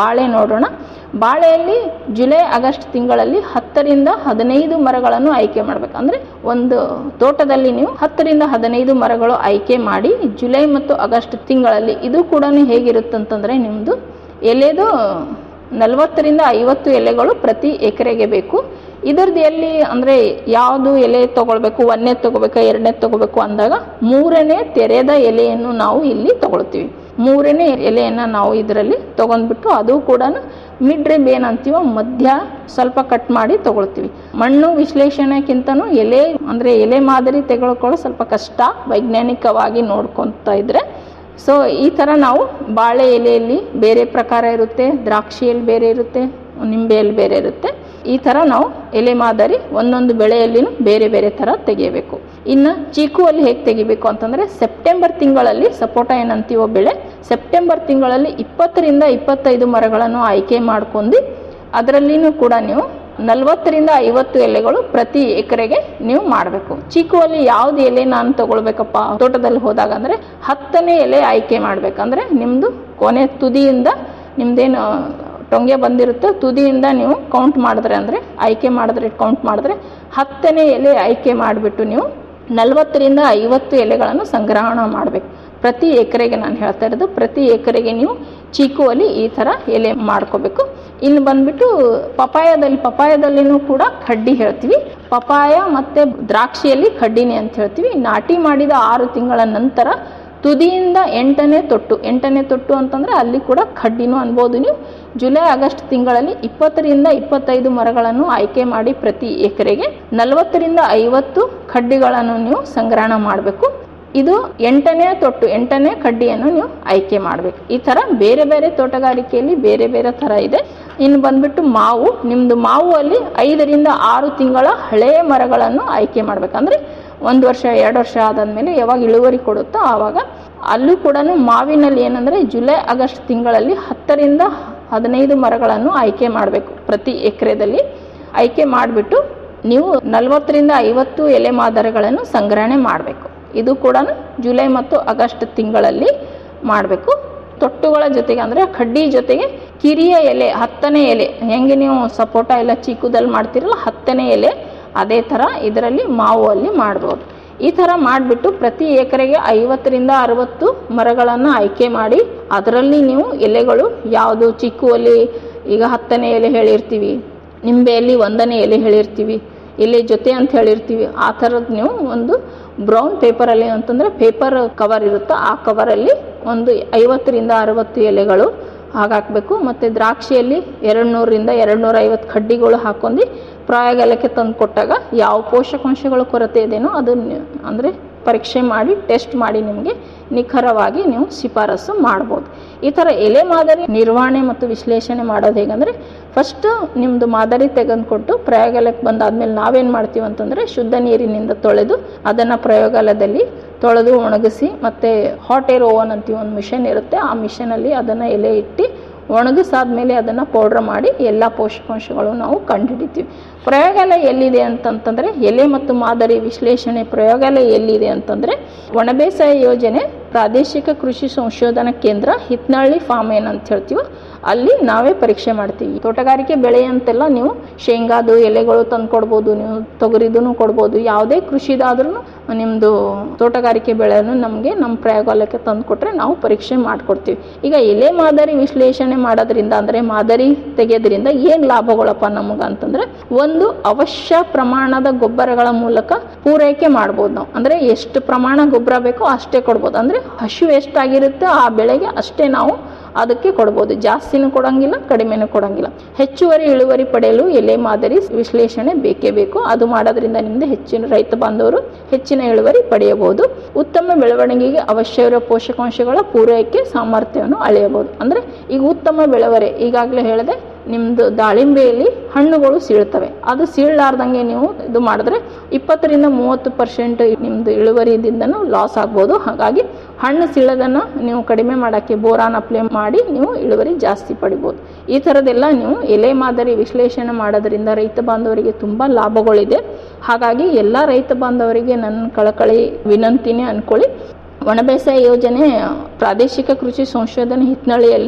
ಬಾಳೆ ನೋಡೋಣ ಬಾಳೆಯಲ್ಲಿ ಜುಲೈ ಆಗಸ್ಟ್ ತಿಂಗಳಲ್ಲಿ ಹತ್ತರಿಂದ ಹದಿನೈದು ಮರಗಳನ್ನು ಆಯ್ಕೆ ಮಾಡಬೇಕು ಅಂದರೆ ಒಂದು ತೋಟದಲ್ಲಿ ನೀವು ಹತ್ತರಿಂದ ಹದಿನೈದು ಮರಗಳು ಆಯ್ಕೆ ಮಾಡಿ ಜುಲೈ ಮತ್ತು ಆಗಸ್ಟ್ ತಿಂಗಳಲ್ಲಿ ಇದು ಕೂಡ ಹೇಗಿರುತ್ತಂತಂದರೆ ನಿಮ್ಮದು ಎಲೆದು ನಲವತ್ತರಿಂದ ಐವತ್ತು ಎಲೆಗಳು ಪ್ರತಿ ಎಕರೆಗೆ ಬೇಕು ಇದರದ್ದು ಎಲ್ಲಿ ಅಂದರೆ ಯಾವುದು ಎಲೆ ತಗೊಳ್ಬೇಕು ಒಂದನೇ ತಗೋಬೇಕಾ ಎರಡನೇ ತಗೋಬೇಕು ಅಂದಾಗ ಮೂರನೇ ತೆರೆದ ಎಲೆಯನ್ನು ನಾವು ಇಲ್ಲಿ ತಗೊಳ್ತೀವಿ ಮೂರನೇ ಎಲೆಯನ್ನು ನಾವು ಇದರಲ್ಲಿ ತಗೊಂಡ್ಬಿಟ್ಟು ಅದು ಕೂಡ ಮಿಡ್ ರಿಬ್ ಏನಂತೀವೋ ಮಧ್ಯ ಸ್ವಲ್ಪ ಕಟ್ ಮಾಡಿ ತಗೊಳ್ತೀವಿ ಮಣ್ಣು ವಿಶ್ಲೇಷಣೆಗಿಂತನೂ ಎಲೆ ಅಂದರೆ ಎಲೆ ಮಾದರಿ ತೆಗೆದುಕೊಳ್ಳೋ ಸ್ವಲ್ಪ ಕಷ್ಟ ವೈಜ್ಞಾನಿಕವಾಗಿ ನೋಡ್ಕೊತಾ ಇದ್ರೆ ಸೊ ಈ ಥರ ನಾವು ಬಾಳೆ ಎಲೆಯಲ್ಲಿ ಬೇರೆ ಪ್ರಕಾರ ಇರುತ್ತೆ ದ್ರಾಕ್ಷಿಯಲ್ಲಿ ಬೇರೆ ಇರುತ್ತೆ ನಿಂಬೆಯಲ್ಲಿ ಬೇರೆ ಇರುತ್ತೆ ಈ ಥರ ನಾವು ಎಲೆ ಮಾದರಿ ಒಂದೊಂದು ಬೆಳೆಯಲ್ಲಿನೂ ಬೇರೆ ಬೇರೆ ಥರ ತೆಗಿಬೇಕು ಇನ್ನು ಚೀಕುವಲ್ಲಿ ಹೇಗೆ ತೆಗಿಬೇಕು ಅಂತಂದರೆ ಸೆಪ್ಟೆಂಬರ್ ತಿಂಗಳಲ್ಲಿ ಸಪೋಟ ಏನಂತೀವೋ ಬೆಳೆ ಸೆಪ್ಟೆಂಬರ್ ತಿಂಗಳಲ್ಲಿ ಇಪ್ಪತ್ತರಿಂದ ಇಪ್ಪತ್ತೈದು ಮರಗಳನ್ನು ಆಯ್ಕೆ ಮಾಡ್ಕೊಂಡು ಅದರಲ್ಲಿನೂ ಕೂಡ ನೀವು ನಲವತ್ತರಿಂದ ಐವತ್ತು ಎಲೆಗಳು ಪ್ರತಿ ಎಕರೆಗೆ ನೀವು ಮಾಡಬೇಕು ಚೀಕುವಲ್ಲಿ ಯಾವ್ದು ಎಲೆ ನಾನು ತಗೊಳ್ಬೇಕಪ್ಪ ತೋಟದಲ್ಲಿ ಹೋದಾಗ ಅಂದರೆ ಹತ್ತನೇ ಎಲೆ ಆಯ್ಕೆ ಮಾಡ್ಬೇಕಂದ್ರೆ ನಿಮ್ಮದು ಕೊನೆ ತುದಿಯಿಂದ ನಿಮ್ದೇನು ಟೊಂಗೆ ಬಂದಿರುತ್ತೋ ತುದಿಯಿಂದ ನೀವು ಕೌಂಟ್ ಮಾಡಿದ್ರೆ ಅಂದರೆ ಆಯ್ಕೆ ಮಾಡಿದ್ರೆ ಕೌಂಟ್ ಮಾಡಿದ್ರೆ ಹತ್ತನೇ ಎಲೆ ಆಯ್ಕೆ ಮಾಡಿಬಿಟ್ಟು ನೀವು ನಲವತ್ತರಿಂದ ಐವತ್ತು ಎಲೆಗಳನ್ನು ಸಂಗ್ರಹಣ ಮಾಡಬೇಕು ಪ್ರತಿ ಎಕರೆಗೆ ನಾನು ಹೇಳ್ತಾ ಇರೋದು ಪ್ರತಿ ಎಕರೆಗೆ ನೀವು ಚೀಕುವಲ್ಲಿ ಈ ಥರ ಎಲೆ ಮಾಡ್ಕೋಬೇಕು ಇನ್ನು ಬಂದ್ಬಿಟ್ಟು ಪಪಾಯದಲ್ಲಿ ಪಪಾಯದಲ್ಲಿನೂ ಕೂಡ ಕಡ್ಡಿ ಹೇಳ್ತೀವಿ ಪಪಾಯ ಮತ್ತು ದ್ರಾಕ್ಷಿಯಲ್ಲಿ ಕಡ್ಡಿನಿ ಅಂತ ಹೇಳ್ತೀವಿ ನಾಟಿ ಮಾಡಿದ ಆರು ತಿಂಗಳ ನಂತರ ತುದಿಯಿಂದ ಎಂಟನೇ ತೊಟ್ಟು ಎಂಟನೇ ತೊಟ್ಟು ಅಂತಂದರೆ ಅಲ್ಲಿ ಕೂಡ ಕಡ್ಡಿನೂ ಅನ್ಬೋದು ನೀವು ಜುಲೈ ಆಗಸ್ಟ್ ತಿಂಗಳಲ್ಲಿ ಇಪ್ಪತ್ತರಿಂದ ಇಪ್ಪತ್ತೈದು ಮರಗಳನ್ನು ಆಯ್ಕೆ ಮಾಡಿ ಪ್ರತಿ ಎಕರೆಗೆ ನಲವತ್ತರಿಂದ ಐವತ್ತು ಕಡ್ಡಿಗಳನ್ನು ನೀವು ಸಂಗ್ರಹಣ ಮಾಡಬೇಕು ಇದು ಎಂಟನೇ ತೊಟ್ಟು ಎಂಟನೇ ಕಡ್ಡಿಯನ್ನು ನೀವು ಆಯ್ಕೆ ಮಾಡಬೇಕು ಈ ಥರ ಬೇರೆ ಬೇರೆ ತೋಟಗಾರಿಕೆಯಲ್ಲಿ ಬೇರೆ ಬೇರೆ ಥರ ಇದೆ ಇನ್ನು ಬಂದ್ಬಿಟ್ಟು ಮಾವು ನಿಮ್ಮದು ಮಾವು ಅಲ್ಲಿ ಐದರಿಂದ ಆರು ತಿಂಗಳ ಹಳೆಯ ಮರಗಳನ್ನು ಆಯ್ಕೆ ಮಾಡಬೇಕಂದ್ರೆ ಒಂದು ವರ್ಷ ಎರಡು ವರ್ಷ ಆದಾದ್ಮೇಲೆ ಯಾವಾಗ ಇಳುವರಿ ಕೊಡುತ್ತೋ ಆವಾಗ ಅಲ್ಲೂ ಕೂಡ ಮಾವಿನಲ್ಲಿ ಏನಂದರೆ ಜುಲೈ ಆಗಸ್ಟ್ ತಿಂಗಳಲ್ಲಿ ಹತ್ತರಿಂದ ಹದಿನೈದು ಮರಗಳನ್ನು ಆಯ್ಕೆ ಮಾಡಬೇಕು ಪ್ರತಿ ಎಕರೆದಲ್ಲಿ ಆಯ್ಕೆ ಮಾಡಿಬಿಟ್ಟು ನೀವು ನಲವತ್ತರಿಂದ ಐವತ್ತು ಎಲೆ ಮಾದರಿಗಳನ್ನು ಸಂಗ್ರಹಣೆ ಮಾಡಬೇಕು ಇದು ಕೂಡ ಜುಲೈ ಮತ್ತು ಆಗಸ್ಟ್ ತಿಂಗಳಲ್ಲಿ ಮಾಡಬೇಕು ತೊಟ್ಟುಗಳ ಜೊತೆಗೆ ಅಂದರೆ ಕಡ್ಡಿ ಜೊತೆಗೆ ಕಿರಿಯ ಎಲೆ ಹತ್ತನೇ ಎಲೆ ಹೆಂಗೆ ನೀವು ಸಪೋಟ ಎಲ್ಲ ಚೀಕುದಲ್ಲಿ ಮಾಡ್ತೀರಲ್ಲ ಹತ್ತನೇ ಎಲೆ ಅದೇ ಥರ ಇದರಲ್ಲಿ ಮಾವು ಅಲ್ಲಿ ಮಾಡ್ಬೋದು ಈ ಥರ ಮಾಡಿಬಿಟ್ಟು ಪ್ರತಿ ಎಕರೆಗೆ ಐವತ್ತರಿಂದ ಅರವತ್ತು ಮರಗಳನ್ನು ಆಯ್ಕೆ ಮಾಡಿ ಅದರಲ್ಲಿ ನೀವು ಎಲೆಗಳು ಯಾವುದು ಚಿಕ್ಕುವಲ್ಲಿ ಈಗ ಹತ್ತನೇ ಎಲೆ ಹೇಳಿರ್ತೀವಿ ನಿಂಬೆಯಲ್ಲಿ ಒಂದನೇ ಎಲೆ ಹೇಳಿರ್ತೀವಿ ಎಲೆ ಜೊತೆ ಅಂತ ಹೇಳಿರ್ತೀವಿ ಆ ಥರದ್ದು ನೀವು ಒಂದು ಬ್ರೌನ್ ಪೇಪರಲ್ಲಿ ಅಂತಂದರೆ ಪೇಪರ್ ಕವರ್ ಇರುತ್ತೋ ಆ ಕವರಲ್ಲಿ ಒಂದು ಐವತ್ತರಿಂದ ಅರವತ್ತು ಎಲೆಗಳು ಹಾಗಾಕಬೇಕು ಮತ್ತು ದ್ರಾಕ್ಷಿಯಲ್ಲಿ ಎರಡು ನೂರರಿಂದ ಎರಡು ನೂರ ಐವತ್ತು ಕಡ್ಡಿಗಳು ಹಾಕೊಂಡು ಪ್ರಯೋಗಾಲಯಕ್ಕೆ ತಂದು ಕೊಟ್ಟಾಗ ಯಾವ ಪೋಷಕಾಂಶಗಳ ಕೊರತೆ ಇದೆಯೋ ಅದನ್ನು ಅಂದರೆ ಪರೀಕ್ಷೆ ಮಾಡಿ ಟೆಸ್ಟ್ ಮಾಡಿ ನಿಮಗೆ ನಿಖರವಾಗಿ ನೀವು ಶಿಫಾರಸು ಮಾಡ್ಬೋದು ಈ ಥರ ಎಲೆ ಮಾದರಿ ನಿರ್ವಹಣೆ ಮತ್ತು ವಿಶ್ಲೇಷಣೆ ಮಾಡೋದು ಹೇಗಂದರೆ ಫಸ್ಟು ನಿಮ್ಮದು ಮಾದರಿ ತೆಗೆದುಕೊಟ್ಟು ಪ್ರಯೋಗಾಲಯಕ್ಕೆ ಬಂದಾದ್ಮೇಲೆ ನಾವೇನು ಮಾಡ್ತೀವಿ ಅಂತಂದರೆ ಶುದ್ಧ ನೀರಿನಿಂದ ತೊಳೆದು ಅದನ್ನು ಪ್ರಯೋಗಾಲಯದಲ್ಲಿ ತೊಳೆದು ಒಣಗಿಸಿ ಮತ್ತು ಹಾಟ್ ಏರ್ ಓವನ್ ಅಂತೀವಿ ಒಂದು ಮಿಷನ್ ಇರುತ್ತೆ ಆ ಮಿಷನಲ್ಲಿ ಅದನ್ನು ಎಲೆ ಇಟ್ಟು ಒಣಗಿಸಾದ್ಮೇಲೆ ಅದನ್ನು ಪೌಡ್ರ್ ಮಾಡಿ ಎಲ್ಲ ಪೋಷಕಾಂಶಗಳು ನಾವು ಕಂಡುಹಿಡಿತೀವಿ ಪ್ರಯೋಗಾಲಯ ಎಲ್ಲಿದೆ ಅಂತಂತಂದರೆ ಎಲೆ ಮತ್ತು ಮಾದರಿ ವಿಶ್ಲೇಷಣೆ ಪ್ರಯೋಗಾಲಯ ಎಲ್ಲಿದೆ ಅಂತಂದರೆ ಒಣಬೇಸಾಯ ಯೋಜನೆ ಪ್ರಾದೇಶಿಕ ಕೃಷಿ ಸಂಶೋಧನಾ ಕೇಂದ್ರ ಹಿತ್ನಳ್ಳಿ ಫಾರ್ಮ್ ಏನಂತ ಹೇಳ್ತೀವೋ ಅಲ್ಲಿ ನಾವೇ ಪರೀಕ್ಷೆ ಮಾಡ್ತೀವಿ ತೋಟಗಾರಿಕೆ ಬೆಳೆ ಅಂತೆಲ್ಲ ನೀವು ಶೇಂಗಾದು ಎಲೆಗಳು ತಂದು ಕೊಡ್ಬೋದು ನೀವು ತೊಗರಿದೂ ಕೊಡ್ಬೋದು ಯಾವುದೇ ಕೃಷಿದಾದ್ರೂ ನಿಮ್ಮದು ತೋಟಗಾರಿಕೆ ಬೆಳೆಯನ್ನು ನಮಗೆ ನಮ್ಮ ಪ್ರಯೋಗಾಲಯಕ್ಕೆ ತಂದು ಕೊಟ್ಟರೆ ನಾವು ಪರೀಕ್ಷೆ ಮಾಡಿಕೊಡ್ತೀವಿ ಈಗ ಎಲೆ ಮಾದರಿ ವಿಶ್ಲೇಷಣೆ ಮಾಡೋದ್ರಿಂದ ಅಂದರೆ ಮಾದರಿ ತೆಗೆಯೋದ್ರಿಂದ ಏನು ಲಾಭಗಳಪ್ಪ ನಮಗೆ ಅಂತಂದರೆ ಒಂದು ಅವಶ್ಯ ಪ್ರಮಾಣದ ಗೊಬ್ಬರಗಳ ಮೂಲಕ ಪೂರೈಕೆ ಮಾಡ್ಬೋದು ನಾವು ಅಂದರೆ ಎಷ್ಟು ಪ್ರಮಾಣ ಗೊಬ್ಬರ ಬೇಕೋ ಅಷ್ಟೇ ಕೊಡ್ಬೋದು ಅಂದರೆ ಹಸಿವು ಎಷ್ಟಾಗಿರುತ್ತೆ ಆ ಬೆಳೆಗೆ ಅಷ್ಟೇ ನಾವು ಅದಕ್ಕೆ ಕೊಡ್ಬೋದು ಜಾಸ್ತಿನೂ ಕೊಡಂಗಿಲ್ಲ ಕಡಿಮೆನೂ ಕೊಡಂಗಿಲ್ಲ ಹೆಚ್ಚುವರಿ ಇಳುವರಿ ಪಡೆಯಲು ಎಲೆ ಮಾದರಿ ವಿಶ್ಲೇಷಣೆ ಬೇಕೇ ಬೇಕು ಅದು ಮಾಡೋದ್ರಿಂದ ನಿಮ್ದು ಹೆಚ್ಚಿನ ರೈತ ಬಾಂಧವರು ಹೆಚ್ಚಿನ ಇಳುವರಿ ಪಡೆಯಬಹುದು ಉತ್ತಮ ಬೆಳವಣಿಗೆಗೆ ಅವಶ್ಯವಿರುವ ಪೋಷಕಾಂಶಗಳ ಪೂರೈಕೆ ಸಾಮರ್ಥ್ಯವನ್ನು ಅಳೆಯಬಹುದು ಅಂದರೆ ಈಗ ಉತ್ತಮ ಬೆಳವರಿ ಈಗಾಗಲೇ ಹೇಳಿದೆ ನಿಮ್ಮದು ದಾಳಿಂಬೆಯಲ್ಲಿ ಹಣ್ಣುಗಳು ಸೀಳ್ತವೆ ಅದು ಸೀಳಲಾರ್ದಂಗೆ ನೀವು ಇದು ಮಾಡಿದ್ರೆ ಇಪ್ಪತ್ತರಿಂದ ಮೂವತ್ತು ಪರ್ಸೆಂಟ್ ನಿಮ್ಮದು ಇಳುವರಿದಿಂದನೂ ಲಾಸ್ ಆಗ್ಬೋದು ಹಾಗಾಗಿ ಹಣ್ಣು ಸೀಳೋದನ್ನು ನೀವು ಕಡಿಮೆ ಮಾಡೋಕ್ಕೆ ಬೋರಾನ್ ಅಪ್ಲೈ ಮಾಡಿ ನೀವು ಇಳುವರಿ ಜಾಸ್ತಿ ಪಡಿಬೋದು ಈ ಥರದ್ದೆಲ್ಲ ನೀವು ಎಲೆ ಮಾದರಿ ವಿಶ್ಲೇಷಣೆ ಮಾಡೋದ್ರಿಂದ ರೈತ ಬಾಂಧವರಿಗೆ ತುಂಬ ಲಾಭಗಳಿದೆ ಹಾಗಾಗಿ ಎಲ್ಲ ರೈತ ಬಾಂಧವರಿಗೆ ನನ್ನ ಕಳಕಳಿ ವಿನಂತಿನೇ ಅಂದ್ಕೊಳ್ಳಿ ಒಣಬೇಸಾಯ ಯೋಜನೆ ಪ್ರಾದೇಶಿಕ ಕೃಷಿ ಸಂಶೋಧನೆ ಹಿತ್ನಳ್ಳಿಯಲ್ಲಿ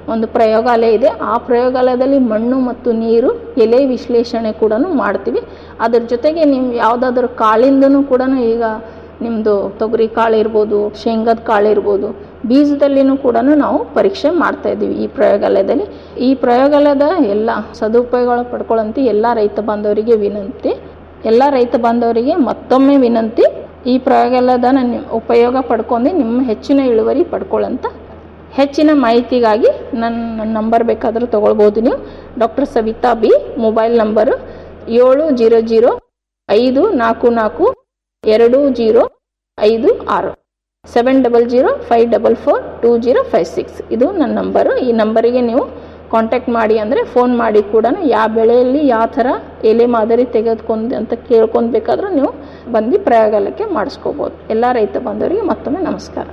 ಒಂದು ಪ್ರಯೋಗಾಲಯ ಇದೆ ಆ ಪ್ರಯೋಗಾಲಯದಲ್ಲಿ ಮಣ್ಣು ಮತ್ತು ನೀರು ಎಲೆ ವಿಶ್ಲೇಷಣೆ ಕೂಡ ಮಾಡ್ತೀವಿ ಅದ್ರ ಜೊತೆಗೆ ನೀವು ಯಾವುದಾದ್ರೂ ಕಾಳಿಂದನೂ ಕೂಡ ಈಗ ನಿಮ್ಮದು ತೊಗರಿ ಕಾಳು ಇರ್ಬೋದು ಶೇಂಗದ ಕಾಳು ಇರ್ಬೋದು ಬೀಜದಲ್ಲಿನೂ ಕೂಡ ನಾವು ಪರೀಕ್ಷೆ ಮಾಡ್ತಾ ಇದ್ದೀವಿ ಈ ಪ್ರಯೋಗಾಲಯದಲ್ಲಿ ಈ ಪ್ರಯೋಗಾಲಯದ ಎಲ್ಲ ಸದುಪಯೋಗಗಳು ಪಡ್ಕೊಳ್ಳೋಂಥ ಎಲ್ಲ ರೈತ ಬಾಂಧವರಿಗೆ ವಿನಂತಿ ಎಲ್ಲ ರೈತ ಬಾಂಧವರಿಗೆ ಮತ್ತೊಮ್ಮೆ ವಿನಂತಿ ಈ ಪ್ರಯೋಗಾಲಯದ ಉಪಯೋಗ ಪಡ್ಕೊಂಡು ನಿಮ್ಮ ಹೆಚ್ಚಿನ ಇಳುವರಿ ಪಡ್ಕೊಳ್ಳೋಂಥ ಹೆಚ್ಚಿನ ಮಾಹಿತಿಗಾಗಿ ನನ್ನ ನನ್ನ ನಂಬರ್ ಬೇಕಾದರೂ ತೊಗೊಳ್ಬೋದು ನೀವು doctor Savita B mobile number ಏಳು ಜೀರೋ ಜೀರೋ ಐದು ನಾಲ್ಕು ನಾಲ್ಕು ಎರಡು ಜೀರೋ ಐದು ಆರು seven double zero five double four two zero five six ಇದು ನನ್ನ ನಂಬರು ಈ ನಂಬರಿಗೆ ನೀವು ಕಾಂಟ್ಯಾಕ್ಟ್ ಮಾಡಿ ಅಂದರೆ ಫೋನ್ ಮಾಡಿ ಕೂಡ ಯಾವ ಬೆಳೆಯಲ್ಲಿ ಯಾವ ಥರ ಎಲೆ ಮಾದರಿ ತೆಗೆದುಕೊಂಡು ಅಂತ ಕೇಳ್ಕೊಬೇಕಾದ್ರೂ ನೀವು ಬಂದು ಪ್ರಯೋಗಾಲಯಕ್ಕೆ ಮಾಡಿಸ್ಕೋಬೋದು ಎಲ್ಲ ರೈತ ಬಾಂಧವರಿಗೆ ಮತ್ತೊಮ್ಮೆ ನಮಸ್ಕಾರ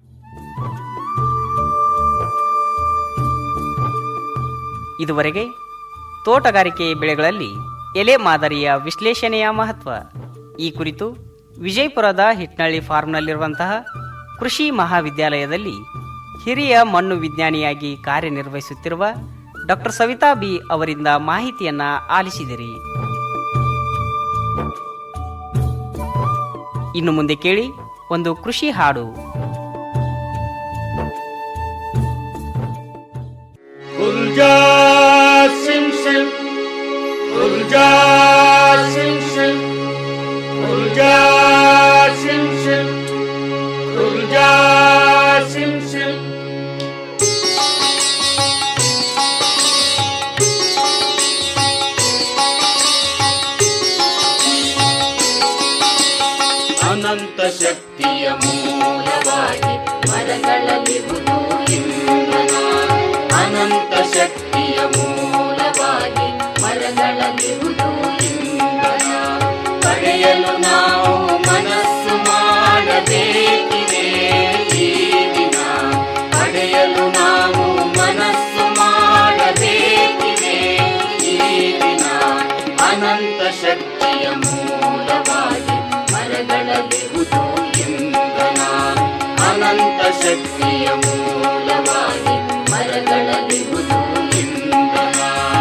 ಇದುವರೆಗೆ ತೋಟಗಾರಿಕೆ ಬೆಳೆಗಳಲ್ಲಿ ಎಲೆ ಮಾದರಿಯ ವಿಶ್ಲೇಷಣೆಯ ಮಹತ್ವ ಈ ಕುರಿತು ವಿಜಯಪುರದ ಹಿಟ್ನಳ್ಳಿ ಫಾರ್ಮ್ನಲ್ಲಿರುವಂತಹ ಕೃಷಿ ಮಹಾವಿದ್ಯಾಲಯದಲ್ಲಿ ಹಿರಿಯ ಮಣ್ಣು ವಿಜ್ಞಾನಿಯಾಗಿ ಕಾರ್ಯನಿರ್ವಹಿಸುತ್ತಿರುವ ಡಾಕ್ಟರ್ ಸವಿತಾ ಬಿ ಅವರಿಂದ ಮಾಹಿತಿಯನ್ನ ಆಲಿಸಿದಿರಿ ಇನ್ನು ಮುಂದೆ ಕೇಳಿ ಒಂದು ಕೃಷಿ ಹಾಡು ಗುಲ್ಜಾ ಸಿಂ ಸಿಂ ಗುಲ್ಜಾ ಸಿಂ ಸಿಂ ಗುಲ್ಜಾ ಸಿಂ ಸಿಂ ಗುಲ್ಜಾ ಸಿಂ ಸಿಂ ಅನಂತ ಶಕ್ತಿಯ ಮೂಲವಾಗಿ ಮರಗಳಲ್ಲಿರುವುದು ಇಂಧನ ಅನಂತ ಶಕ್ತಿಯ ಮೂಲವಾಗಿ ಮರಗಳಲ್ಲಿರುವುದು ಇಂಧನ ಪಡೆಯಲು ನಾವು ಮನಸ್ಸು ಮಾಡಬೇಕಿದೆ ಈ ದಿನ ಪಡೆಯಲು ನಾವು ಮನಸ್ಸು ಮಾಡಬೇಕಿದೆ ಈ ದಿನ ಅನಂತ ಶಕ್ತಿಯ ಮೂಲವಾಗಿ ಮರಗಳಲ್ಲಿರುವುದು ಇಂಧನ ಅನಂತ ಶಕ್ತಿಯ ಮೂಲವಾಗಿ ಮರಗಳಲ್ಲಿರುವುದು ಇಂಧನ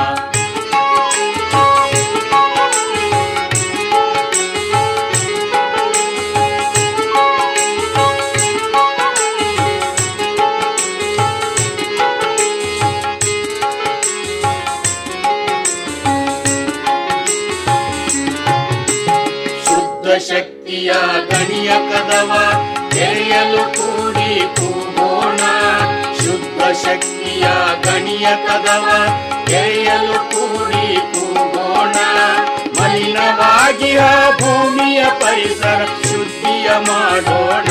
ಶುದ್ಧ ಶಕ್ತಿಯ ಗಣಿಯ ಕದವ ತೆರೆಯಲು ಕೂಡಿ ಕೂಗೋಣ ಶುದ್ಧ ಶಕ್ತಿಯ ಗಣಿಯ ಕದವ ತೆರೆಯಲು ಕೂಡಿ ಕೂಗೋಣ ಮಲಿನವಾಗಿಯ ಭೂಮಿಯ ಪರಿಸರ ಶುದ್ಧಿಯ ಮಾಡೋಣ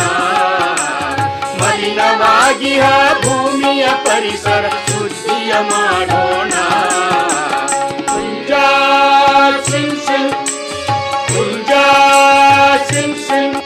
ಮಲಿನವಾಗಿಯ ಭೂಮಿಯ ಪರಿಸರ ಶುದ್ಧಿಯ ಮಾಡೋಣ ಗುಂಜಾ ಸಿಂಗ್ ಸಿಂಗ್ ಗುಂಜಾ ಸಿಂಗ್ ಸಿಂಗ್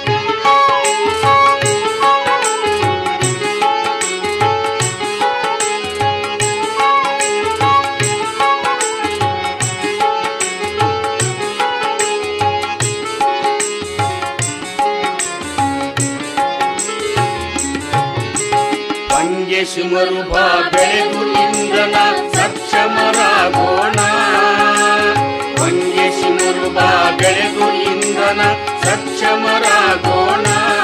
ಹಂಗೆ ಶಿಮರುಭ ಬೆಳೆದು ಇಂಧನ ಸಕ್ಷಮರಾಗೋಣ ಹಂಗೆ ಶಿಮರುಭ ಬೆಳೆದು ಇಂಧನ ಸಕ್ಷಮರಾಗೋಣ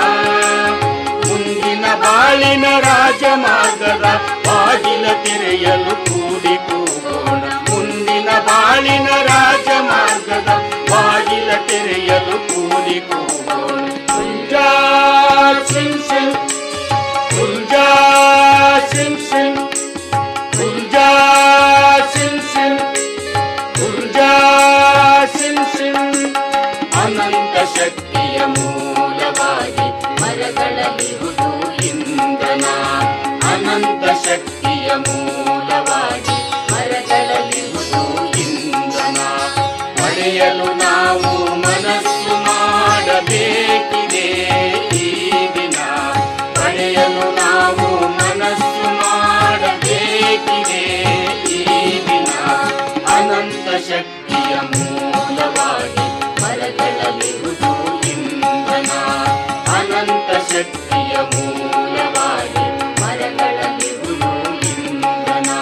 ಮುಂದಿನ ಬಾಳಿನ ರಾಜಮಾರ್ಗದ ಬಾಗಿಲ ತೆರೆಯಲು ಕೂಡಿ ಕೂಗೋಣ ಮುಂದಿನ ಬಾಳಿನ ರಾಜಮಾರ್ಗದ ಬಾಗಿಲ ತೆರೆಯಲು ಕೂಡಿ ಕೂಗೋಣ ಗುಂಜಾ ಸಿಂಗ್ ಸಿಂಗ್ ಗುಂಜಾ ಸಿಂಗ್ ಸಿಂಗ್ ಗುಂಜಾ ಸಿಂಗ್ ಸಿಂಗ್ ಗುಂಜಾ ಸಿಂಗ್ ಸಿಂಗ್ ಅನಂತ ಶಕ್ತಿಯ ಮೂಲವಾಗಿ ಮರಗಳಲ್ಲಿರುವುದು ಇಂಧನ ಅನಂತ ಶಕ್ತಿಯ ಮೂಲವಾಗಿ ಮರಗಳಲ್ಲಿರುವುದು ಇಂಧನ ಪಡೆಯಲು ನಾವು ಮನಸ್ಸು ಮಾಡಬೇಕಿದೆ ಈ ದಿನ ಪಡೆಯಲು ನಾವು ಮನಸ್ಸು ಮಾಡಬೇಕಿದೆ ಈ ದಿನ ಅನಂತ ಶಕ್ತಿಯ ಮೂಲವಾಗಿ ಮರಗಳಲ್ಲಿರುವುದು ಇಂಧನ ಅನಂತ ಶಕ್ತಿಯ ಮೂಲವಾಗಿ ಮರಗಳಲ್ಲಿರುವುದು ಇಂಧನ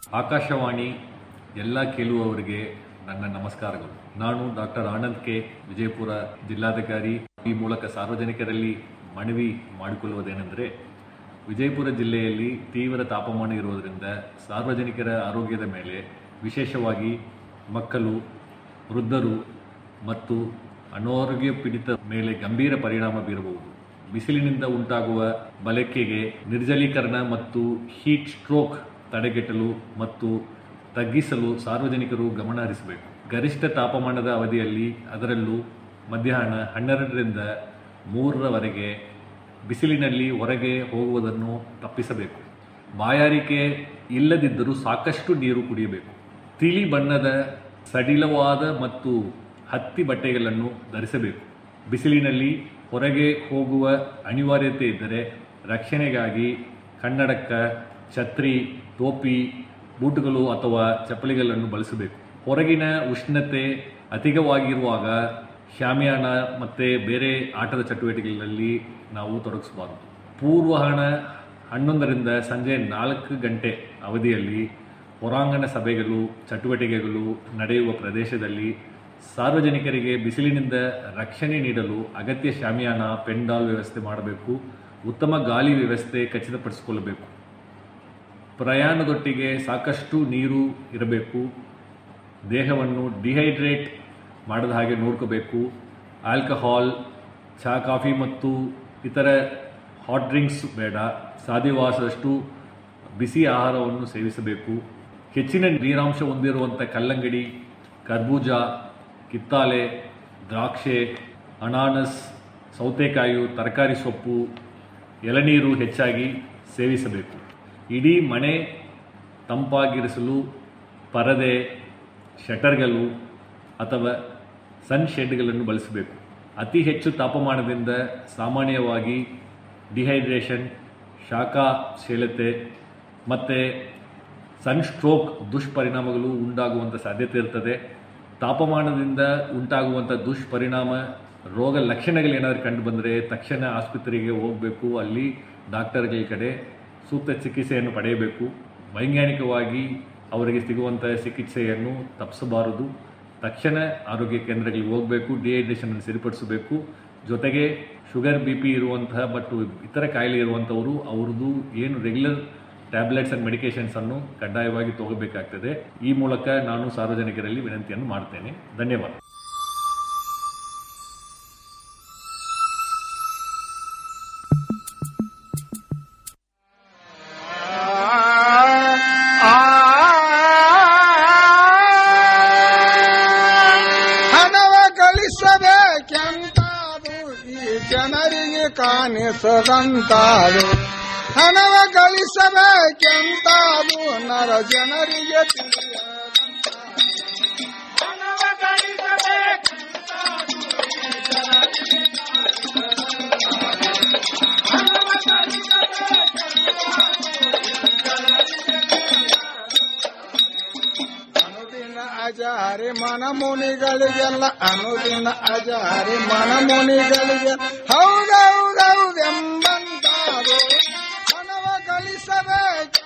ಆಕಾಶವಾಣಿ ಎಲ್ಲ ಕೇಳುವವರಿಗೆ ನನ್ನ ನಮಸ್ಕಾರಗಳು ನಾನು ಡಾಕ್ಟರ್ ಆನಂದ್ ಕೆ ವಿಜಯಪುರ ಜಿಲ್ಲಾಧಿಕಾರಿ ಈ ಮೂಲಕ ಸಾರ್ವಜನಿಕರಲ್ಲಿ ಮನವಿ ಮಾಡಿಕೊಳ್ಳುವುದೇನೆಂದರೆ ವಿಜಯಪುರ ಜಿಲ್ಲೆಯಲ್ಲಿ ತೀವ್ರ ತಾಪಮಾನ ಇರುವುದರಿಂದ ಸಾರ್ವಜನಿಕರ ಆರೋಗ್ಯದ ಮೇಲೆ ವಿಶೇಷವಾಗಿ ಮಕ್ಕಳು ವೃದ್ಧರು ಮತ್ತು ಅನಾರೋಗ್ಯ ಪೀಡಿತ ಮೇಲೆ ಗಂಭೀರ ಪರಿಣಾಮ ಬೀರಬಹುದು ಬಿಸಿಲಿನಿಂದ ಉಂಟಾಗುವ ಬಲಕೆಗೆ ನಿರ್ಜಲೀಕರಣ ಮತ್ತು ಹೀಟ್ ಸ್ಟ್ರೋಕ್ ತಡೆಗಟ್ಟಲು ಮತ್ತು ತಗ್ಗಿಸಲು ಸಾರ್ವಜನಿಕರು ಗಮನ ಹರಿಸಬೇಕು ಗರಿಷ್ಠ ತಾಪಮಾನದ ಅವಧಿಯಲ್ಲಿ ಅದರಲ್ಲೂ ಮಧ್ಯಾಹ್ನ ಹನ್ನೆರಡರಿಂದ ಮೂರರವರೆಗೆ ಬಿಸಿಲಿನಲ್ಲಿ ಹೊರಗೆ ಹೋಗುವುದನ್ನು ತಪ್ಪಿಸಬೇಕು ಬಾಯಾರಿಕೆ ಇಲ್ಲದಿದ್ದರೂ ಸಾಕಷ್ಟು ನೀರು ಕುಡಿಯಬೇಕು ತಿಳಿ ಬಣ್ಣದ ಸಡಿಲವಾದ ಮತ್ತು ಹತ್ತಿ ಬಟ್ಟೆಗಳನ್ನು ಧರಿಸಬೇಕು ಬಿಸಿಲಿನಲ್ಲಿ ಹೊರಗೆ ಹೋಗುವ ಅನಿವಾರ್ಯತೆ ಇದ್ದರೆ ರಕ್ಷಣೆಗಾಗಿ ಕನ್ನಡಕ ಛತ್ರಿ ಟೋಪಿ ಬೂಟುಗಳು ಅಥವಾ ಚಪ್ಪಲಿಗಳನ್ನು ಬಳಸಬೇಕು ಹೊರಗಿನ ಉಷ್ಣತೆ ಅಧಿಕವಾಗಿರುವಾಗ ಶಾಮಿಯಾನ ಮತ್ತು ಬೇರೆ ಆಟದ ಚಟುವಟಿಕೆಗಳಲ್ಲಿ ನಾವು ತೊಡಗಿಸಬಾರದು ಪೂರ್ವಹಣ ಹನ್ನೊಂದರಿಂದ ಸಂಜೆ ನಾಲ್ಕು ಗಂಟೆ ಅವಧಿಯಲ್ಲಿ ಹೊರಾಂಗಣ ಸಭೆಗಳು ಚಟುವಟಿಕೆಗಳು ನಡೆಯುವ ಪ್ರದೇಶದಲ್ಲಿ ಸಾರ್ವಜನಿಕರಿಗೆ ಬಿಸಿಲಿನಿಂದ ರಕ್ಷಣೆ ನೀಡಲು ಅಗತ್ಯ ಶಾಮಿಯಾನ ಪೆಂಡಾಲ್ ವ್ಯವಸ್ಥೆ ಮಾಡಬೇಕು ಉತ್ತಮ ಗಾಳಿ ವ್ಯವಸ್ಥೆ ಖಚಿತಪಡಿಸಿಕೊಳ್ಳಬೇಕು ಪ್ರಯಾಣದೊಟ್ಟಿಗೆ ಸಾಕಷ್ಟು ನೀರು ಇರಬೇಕು ದೇಹವನ್ನು ಡಿಹೈಡ್ರೇಟ್ ಮಾಡದ ಹಾಗೆ ನೋಡ್ಕೋಬೇಕು ಆಲ್ಕಹಾಲ್ ಚಹಾ ಕಾಫಿ ಮತ್ತು ಇತರ ಹಾಟ್ ಡ್ರಿಂಕ್ಸ್ ಬೇಡ ಸಾಧ್ಯವಾದಷ್ಟು ಬಿಸಿ ಆಹಾರವನ್ನು ಸೇವಿಸಬೇಕು ಹೆಚ್ಚಿನ ನೀರಾಂಶ ಹೊಂದಿರುವಂಥ ಕಲ್ಲಂಗಡಿ ಕರ್ಬೂಜ ಕಿತ್ತಾಳೆ ದ್ರಾಕ್ಷೆ ಅನಾನಸ್ ಸೌತೆಕಾಯಿ ತರಕಾರಿ ಸೊಪ್ಪು ಎಳನೀರು ಹೆಚ್ಚಾಗಿ ಸೇವಿಸಬೇಕು ಇಡೀ ಮನೆ ತಂಪಾಗಿರಿಸಲು ಪರದೆ ಶಟರ್ಗಳು ಅಥವಾ ಸನ್ ಶೆಡ್ಗಳನ್ನು ಬಳಸಬೇಕು ಅತಿ ಹೆಚ್ಚು ತಾಪಮಾನದಿಂದ ಸಾಮಾನ್ಯವಾಗಿ ಡಿಹೈಡ್ರೇಷನ್ ಶಾಖಶೀಲತೆ ಮತ್ತು ಸನ್ ಸ್ಟ್ರೋಕ್ ದುಷ್ಪರಿಣಾಮಗಳು ಉಂಟಾಗುವಂಥ ಸಾಧ್ಯತೆ ಇರ್ತದೆ ತಾಪಮಾನದಿಂದ ಉಂಟಾಗುವಂಥ ದುಷ್ಪರಿಣಾಮ ರೋಗ ಲಕ್ಷಣಗಳು ಏನಾದರೂ ಕಂಡು ಬಂದರೆ ತಕ್ಷಣ ಆಸ್ಪತ್ರೆಗೆ ಹೋಗಬೇಕು ಅಲ್ಲಿ ಡಾಕ್ಟರ್ಗಳ ಕಡೆ ಸೂಕ್ತ ಚಿಕಿತ್ಸೆಯನ್ನು ಪಡೆಯಬೇಕು ವೈಜ್ಞಾನಿಕವಾಗಿ ಅವರಿಗೆ ಸಿಗುವಂಥ ಚಿಕಿತ್ಸೆಯನ್ನು ತಪ್ಪಿಸಬಾರದು ತಕ್ಷಣ ಆರೋಗ್ಯ ಕೇಂದ್ರಗಳಿಗೆ ಹೋಗಬೇಕು ಡಿಹೈಡ್ರೇಷನ್ ಅನ್ನು ಸರಿಪಡಿಸಬೇಕು ಜೊತೆಗೆ ಶುಗರ್ ಬಿ ಪಿ ಇರುವಂತಹ ಮತ್ತು ಇತರ ಕಾಯಿಲೆ ಇರುವಂಥವರು ಅವ್ರದ್ದು ಏನು ರೆಗ್ಯುಲರ್ ಟ್ಯಾಬ್ಲೆಟ್ಸ್ ಅಂಡ್ ಮೆಡಿಕೇಶನ್ಸ್ ಅನ್ನು ಕಡ್ಡಾಯವಾಗಿ ತಗೋಬೇಕಾಗ್ತದೆ ಈ ಮೂಲಕ ನಾನು ಸಾರ್ವಜನಿಕರಲ್ಲಿ ವಿನಂತಿಯನ್ನು ಮಾಡ್ತೇನೆ ಧನ್ಯವಾದ ಹಣವ ಗಳಿಸಬೇಕೆಂತಾದು ಈ ಜನರಿಗೆ ಕಾಣಿಸದಂತಾದು ಹಣವ ಗಳಿಸಬೇಕೆಂತಾದು ನರ ಜನರಿಗೆ ಅನುದಿನ ಅಜಾರಿ ಮನ ಮುನಿಗಳಿಗೆಲ್ಲ ಅನುದಿನ ಅಜಾರಿ ಮನ ಮುನಿಗಳಿಗೆ ಹೌದೌದೌದೆಂಬಂತಾದು ಹಣವ ಗಳಿಸಬೇಕು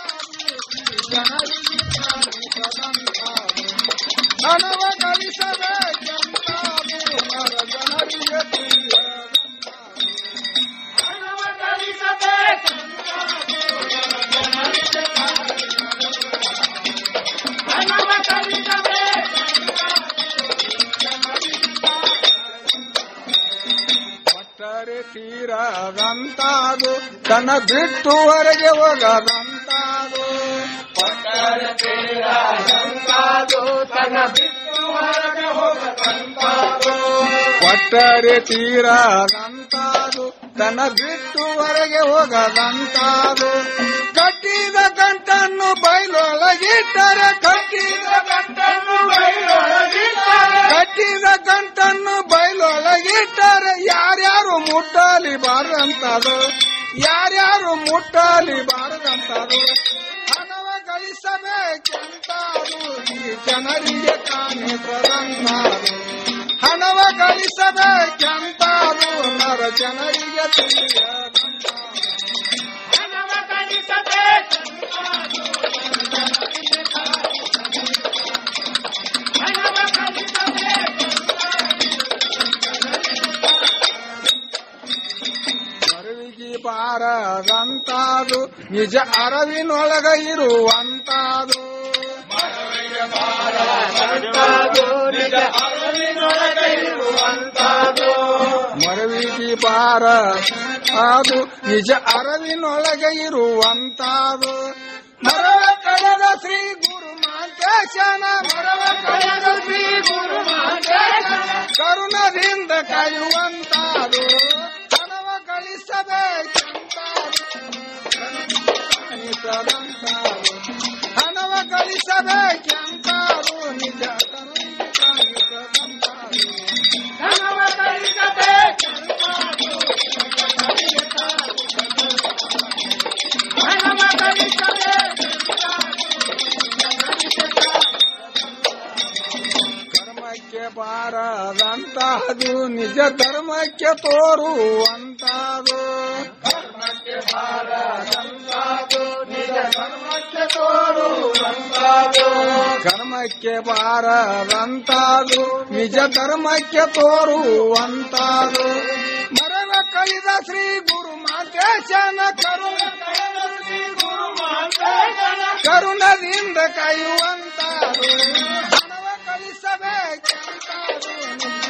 ಜನರಿಗೆ ಕಾಣಿಸದಂತಾದು. ಹಣವ ಗಳಿಸಬೇಕೆಂತಾದು ನರ ಜನರಿಗೆ ತಿಳಿಯದಂತಾದು. ಹಣವ ಗಳಿಸಬೇಕೆಂತಾದು ಜನರಿಗೆ ಒಟ್ಟರೆ ತೀರದಂತಾದು ತನ್ನ ಬಿಟ್ಟು ಹೊರಗೆ ಹೋಗದಂತಾದು ಒಟ್ಟರೆ ತೀರದಂತಾದು ತನ್ನ ಬಿಟ್ಟು ಹೊರಗೆ ಹೋಗದಂತಾದು ಒಟ್ಟರೆ ತೀರದಂತಾದು ತನ್ನ ಬಿಟ್ಟು ಹೊರಗೆ ಹೋಗದಂತಾದು ಕಟ್ಟಿದ ಗಂಟನ್ನು ಬಯಲೊಳಗಿಟ್ಟರೆ ಕಟ್ಟಿದ ಗಂಟನ್ನು ಬಯಲೊಳಗಿಟ್ಟರೆ ಕಟ್ಟಿದ ಗಂಟನ್ನು ಬಯಲೊಳಗಿಟ್ಟರೆ ಯಾರ್ಯಾರು ಮುಟ್ಟಲಿ ಬಾರದಂತದು ಯಾರ್ಯಾರು ಮುಟ್ಟಲಿ ಬಾರದಂತದು ಹಣವ ಗಳಿಸಬೇಕೆಂತಾದು ಈ ಜನರಿಗೆ ಕಾಣಿಸದಂತಾದು ಹಣವ ಗಳಿಸಬೇಕೆಂತಾದು ನರ ಜನರಿಗೆ ತಿಳಿಯದಂತಾದು ಹಣವ ಗಳಿಸಬೇಕೆಂತಾದು ಅರಿವಿಗೆ ಬಾರದಂತಾದು ನಿಜ ಅರವಿನೊಳಗ ಇರುವಂತಾದು ಮರವಿಗೆ ಬಾರ ಅದು ನಿಜ ಅರವಿನೊಳಗ ಇರುವಂತಾದು ಮರವ ಕಳೆದ ಶ್ರೀ ಗುರು ಮಾಂತೇಶನ ಮರವ ಕಳೆದ ಶ್ರೀ ಗುರು ಮಾಂತೇಶನ ಕರುಣದಿಂದ ಕಾಯುವಂತಾದು ಹಣವ ಗಳಿಸಬೇಕೆಂತಾದು ಕಾಣಿಸದಂತಾದು ಹಣವ ಗಳಿಸಬೇಕೆಂತಾದು ನಿಜ ಕರುಣೆ ಕಾಣಿಸದಂತಾದು ಹಣವ ಗಳಿಸಬೇಕೆಂತಾದು ಹಣವ ಕರ್ಮಕ್ಕೆ ಬಾರದಂತಹದು ನಿಜ ಧರ್ಮಕ್ಕೆ ತೋರುವಂತಹದು ಕರ್ಮಕ್ಕೆ ಬಾರದಂತಹದು ನಿಜ ಧರ್ಮಕ್ಕೆ ತೋರುವಂತಹದು ಕರ್ಮಕ್ಕೆ ಬಾರದಂತಹದು ನಿಜ ಧರ್ಮಕ್ಕೆ ತೋರುವಂತಹದು ಮರಣ ಕೈದ ಶ್ರೀ ಗುರು ಮಾತೇಶನ ಕರುಣ ಕೈದ ಶ್ರೀ ಗುರು ಮಾತೇಶನ ಕರುಣದಿಂದ ಕಾಯುವಂತಹದು ಹಣವ ಕಳಿಸಬೇಕೆಂತಾದು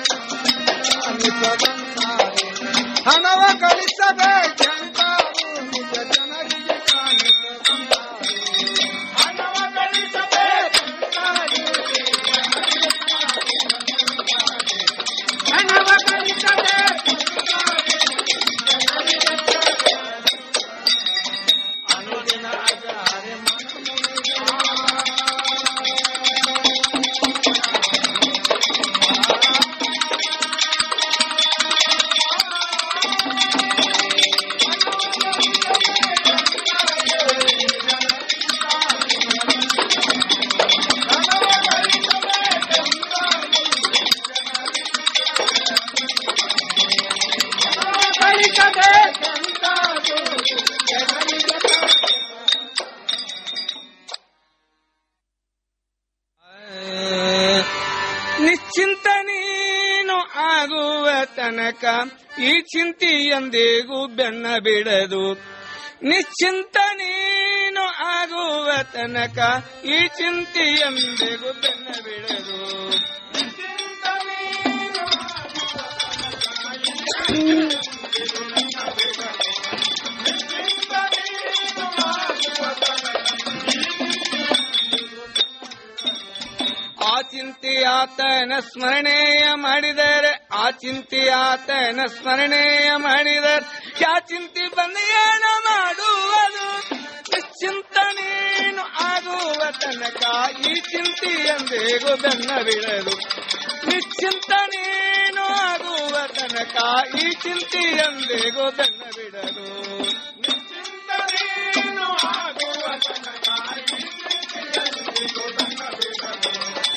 ಕಾಣಿಸದಂತಾದು ಹಣವ ಕಳಿಸಬೇಕೆಂತಾದು ನಿಜ ಜನರಿಗೆ ಕಾಣಿಸದಂತಾದು ಹಣವ ಕಳಿಸಬೇಕೆಂತಾದು ಹಣವ ಅನುದಿನ ಅಗಾರೆ ನಿಶ್ಚಿಂತ ನೀನು ಆಗುವ ತನಕ ಈ ಚಿಂತಿ ಎಂದಿಗೂ ಬೆನ್ನ ಬಿಡದು ನಿಶ್ಚಿಂತ ನೀನು ಆಗುವ ತನಕ ಈ ಚಿಂತಿ ಎಂದಿಗೂ ಬೆನ್ನ ಬಿಡದು ಆ ಚಿಂತೆಯಾತನ ಸ್ಮರಣೆಯ ಮಾಡಿದರೆ ಆ ಚಿಂತೆಯಾತನ ಸ್ಮರಣೆಯ ಮಾಡಿದರೆ ಯಾ ಚಿಂತೆ ಬಂದು ಏನ ಮಾಡುವುದು ನಿಶ್ಚಿಂತ ನೀನು ಆಗುವ ತನಕ ಈ ಚಿಂತೆ ಎಂದೇಗೋ ಬೆನ್ನ ಬಿಡದು ನಿಶ್ಚಿಂತ ನೀನು ಆಗುವ ತನಕ ಈ ಚಿಂತೆ ಎಂದೇಗೋ ಬೆನ್ನ ಬಿಡದು ನಿಶ್ಚಿಂತ ನೀನು ಆಗುವ ತನಕ ಈ ಚಿಂತೆ ಎಂದಿಗೂ ಬೆನ್ನ ಬಿಡದು.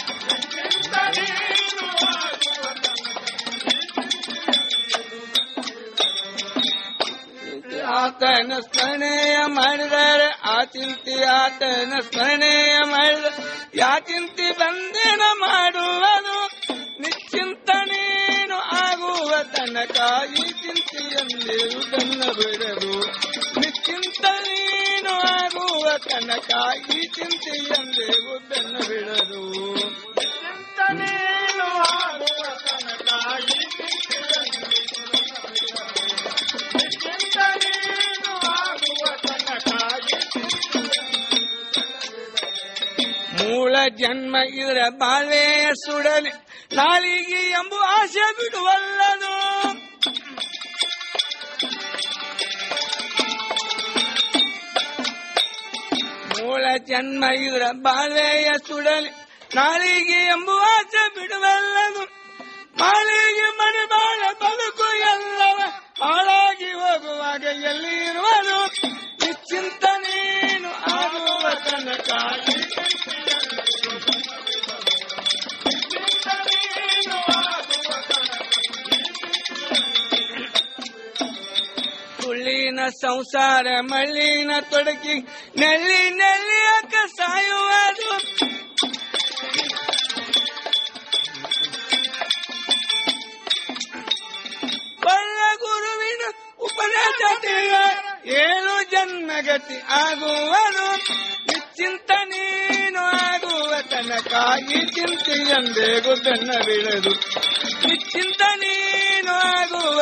ಆತನ ಸ್ಮರಣೆಯ ಮಾಡಿದರೆ ಆ ಚಿಂತೆ ಆತನ ಸ್ಮರಣೆಯ ಮಾಡಿದರೆ ಯಾ ಚಿಂತೆ ಬಂಧನ ಮಾಡುವುದು ನಿಶ್ಚಿಂತ ನೀನು ಆಗುವ ತನಕ ಈ ಚಿಂತೆಯಲ್ಲಿರು ಬೆನ್ನ ಬಿಡದು ನಿಶ್ಚಿಂತ ನೀನು ಆಗುವ ತನಕ ಈ ಚಿಂತೆಯಲ್ಲಿರು ಬೆನ್ನ ಬಿಡದು ನಿಶ್ಚಿಂತ ನೀನು ಆಗುವ ತನಕ ಈ ಮೂಲ ಜನ್ಮ ಇದರ ಬಾಳೆಯ ಸುಡಲಿ ನಾಲಿಗೆ ಎಂಬ ಆಸೆ ಬಿಡುವಲ್ಲದು ಮೂಲ ಜನ್ಮ ಇದರ ಬಾಳೆಯ ಸುಡಲಿ ನಾಲಿಗೆ ಎಂಬ ಆಸೆ ಬಿಡುವಲ್ಲದು ಮಾಳಿಗೆ ಮನೆ ಬಾಳ ಬದುಕು ಎಲ್ಲವ ಹಾಳಾಗಿ ಹೋಗುವಾಗ ಎಲ್ಲಿ ಇರುವುದು ನಿಶ್ಚಿಂತ ನೀನು ಆಗುವ ತನಕ ಸುಳ್ಳಿನ ಸಂಸಾರ ಮಳ್ಳಿನ ತೊಡಕಿ ನೆಲ್ಲಿ ನೆಲ್ಲಿಯಕ ಸಾಯುವುದು ಬಲ್ಲ ಗುರುವಿನ ಗತಿ ಆಗುವುದು ನಿಶ್ಚಿಂತ ನೀನು ಆಗುವ ತನಕ ಈ ಚಿಂತೆಯಂದೇಗು ಬೆನ್ನ ಬೀಳದು ನಿಶ್ಚಿಂತ ನೀನು ಆಗುವ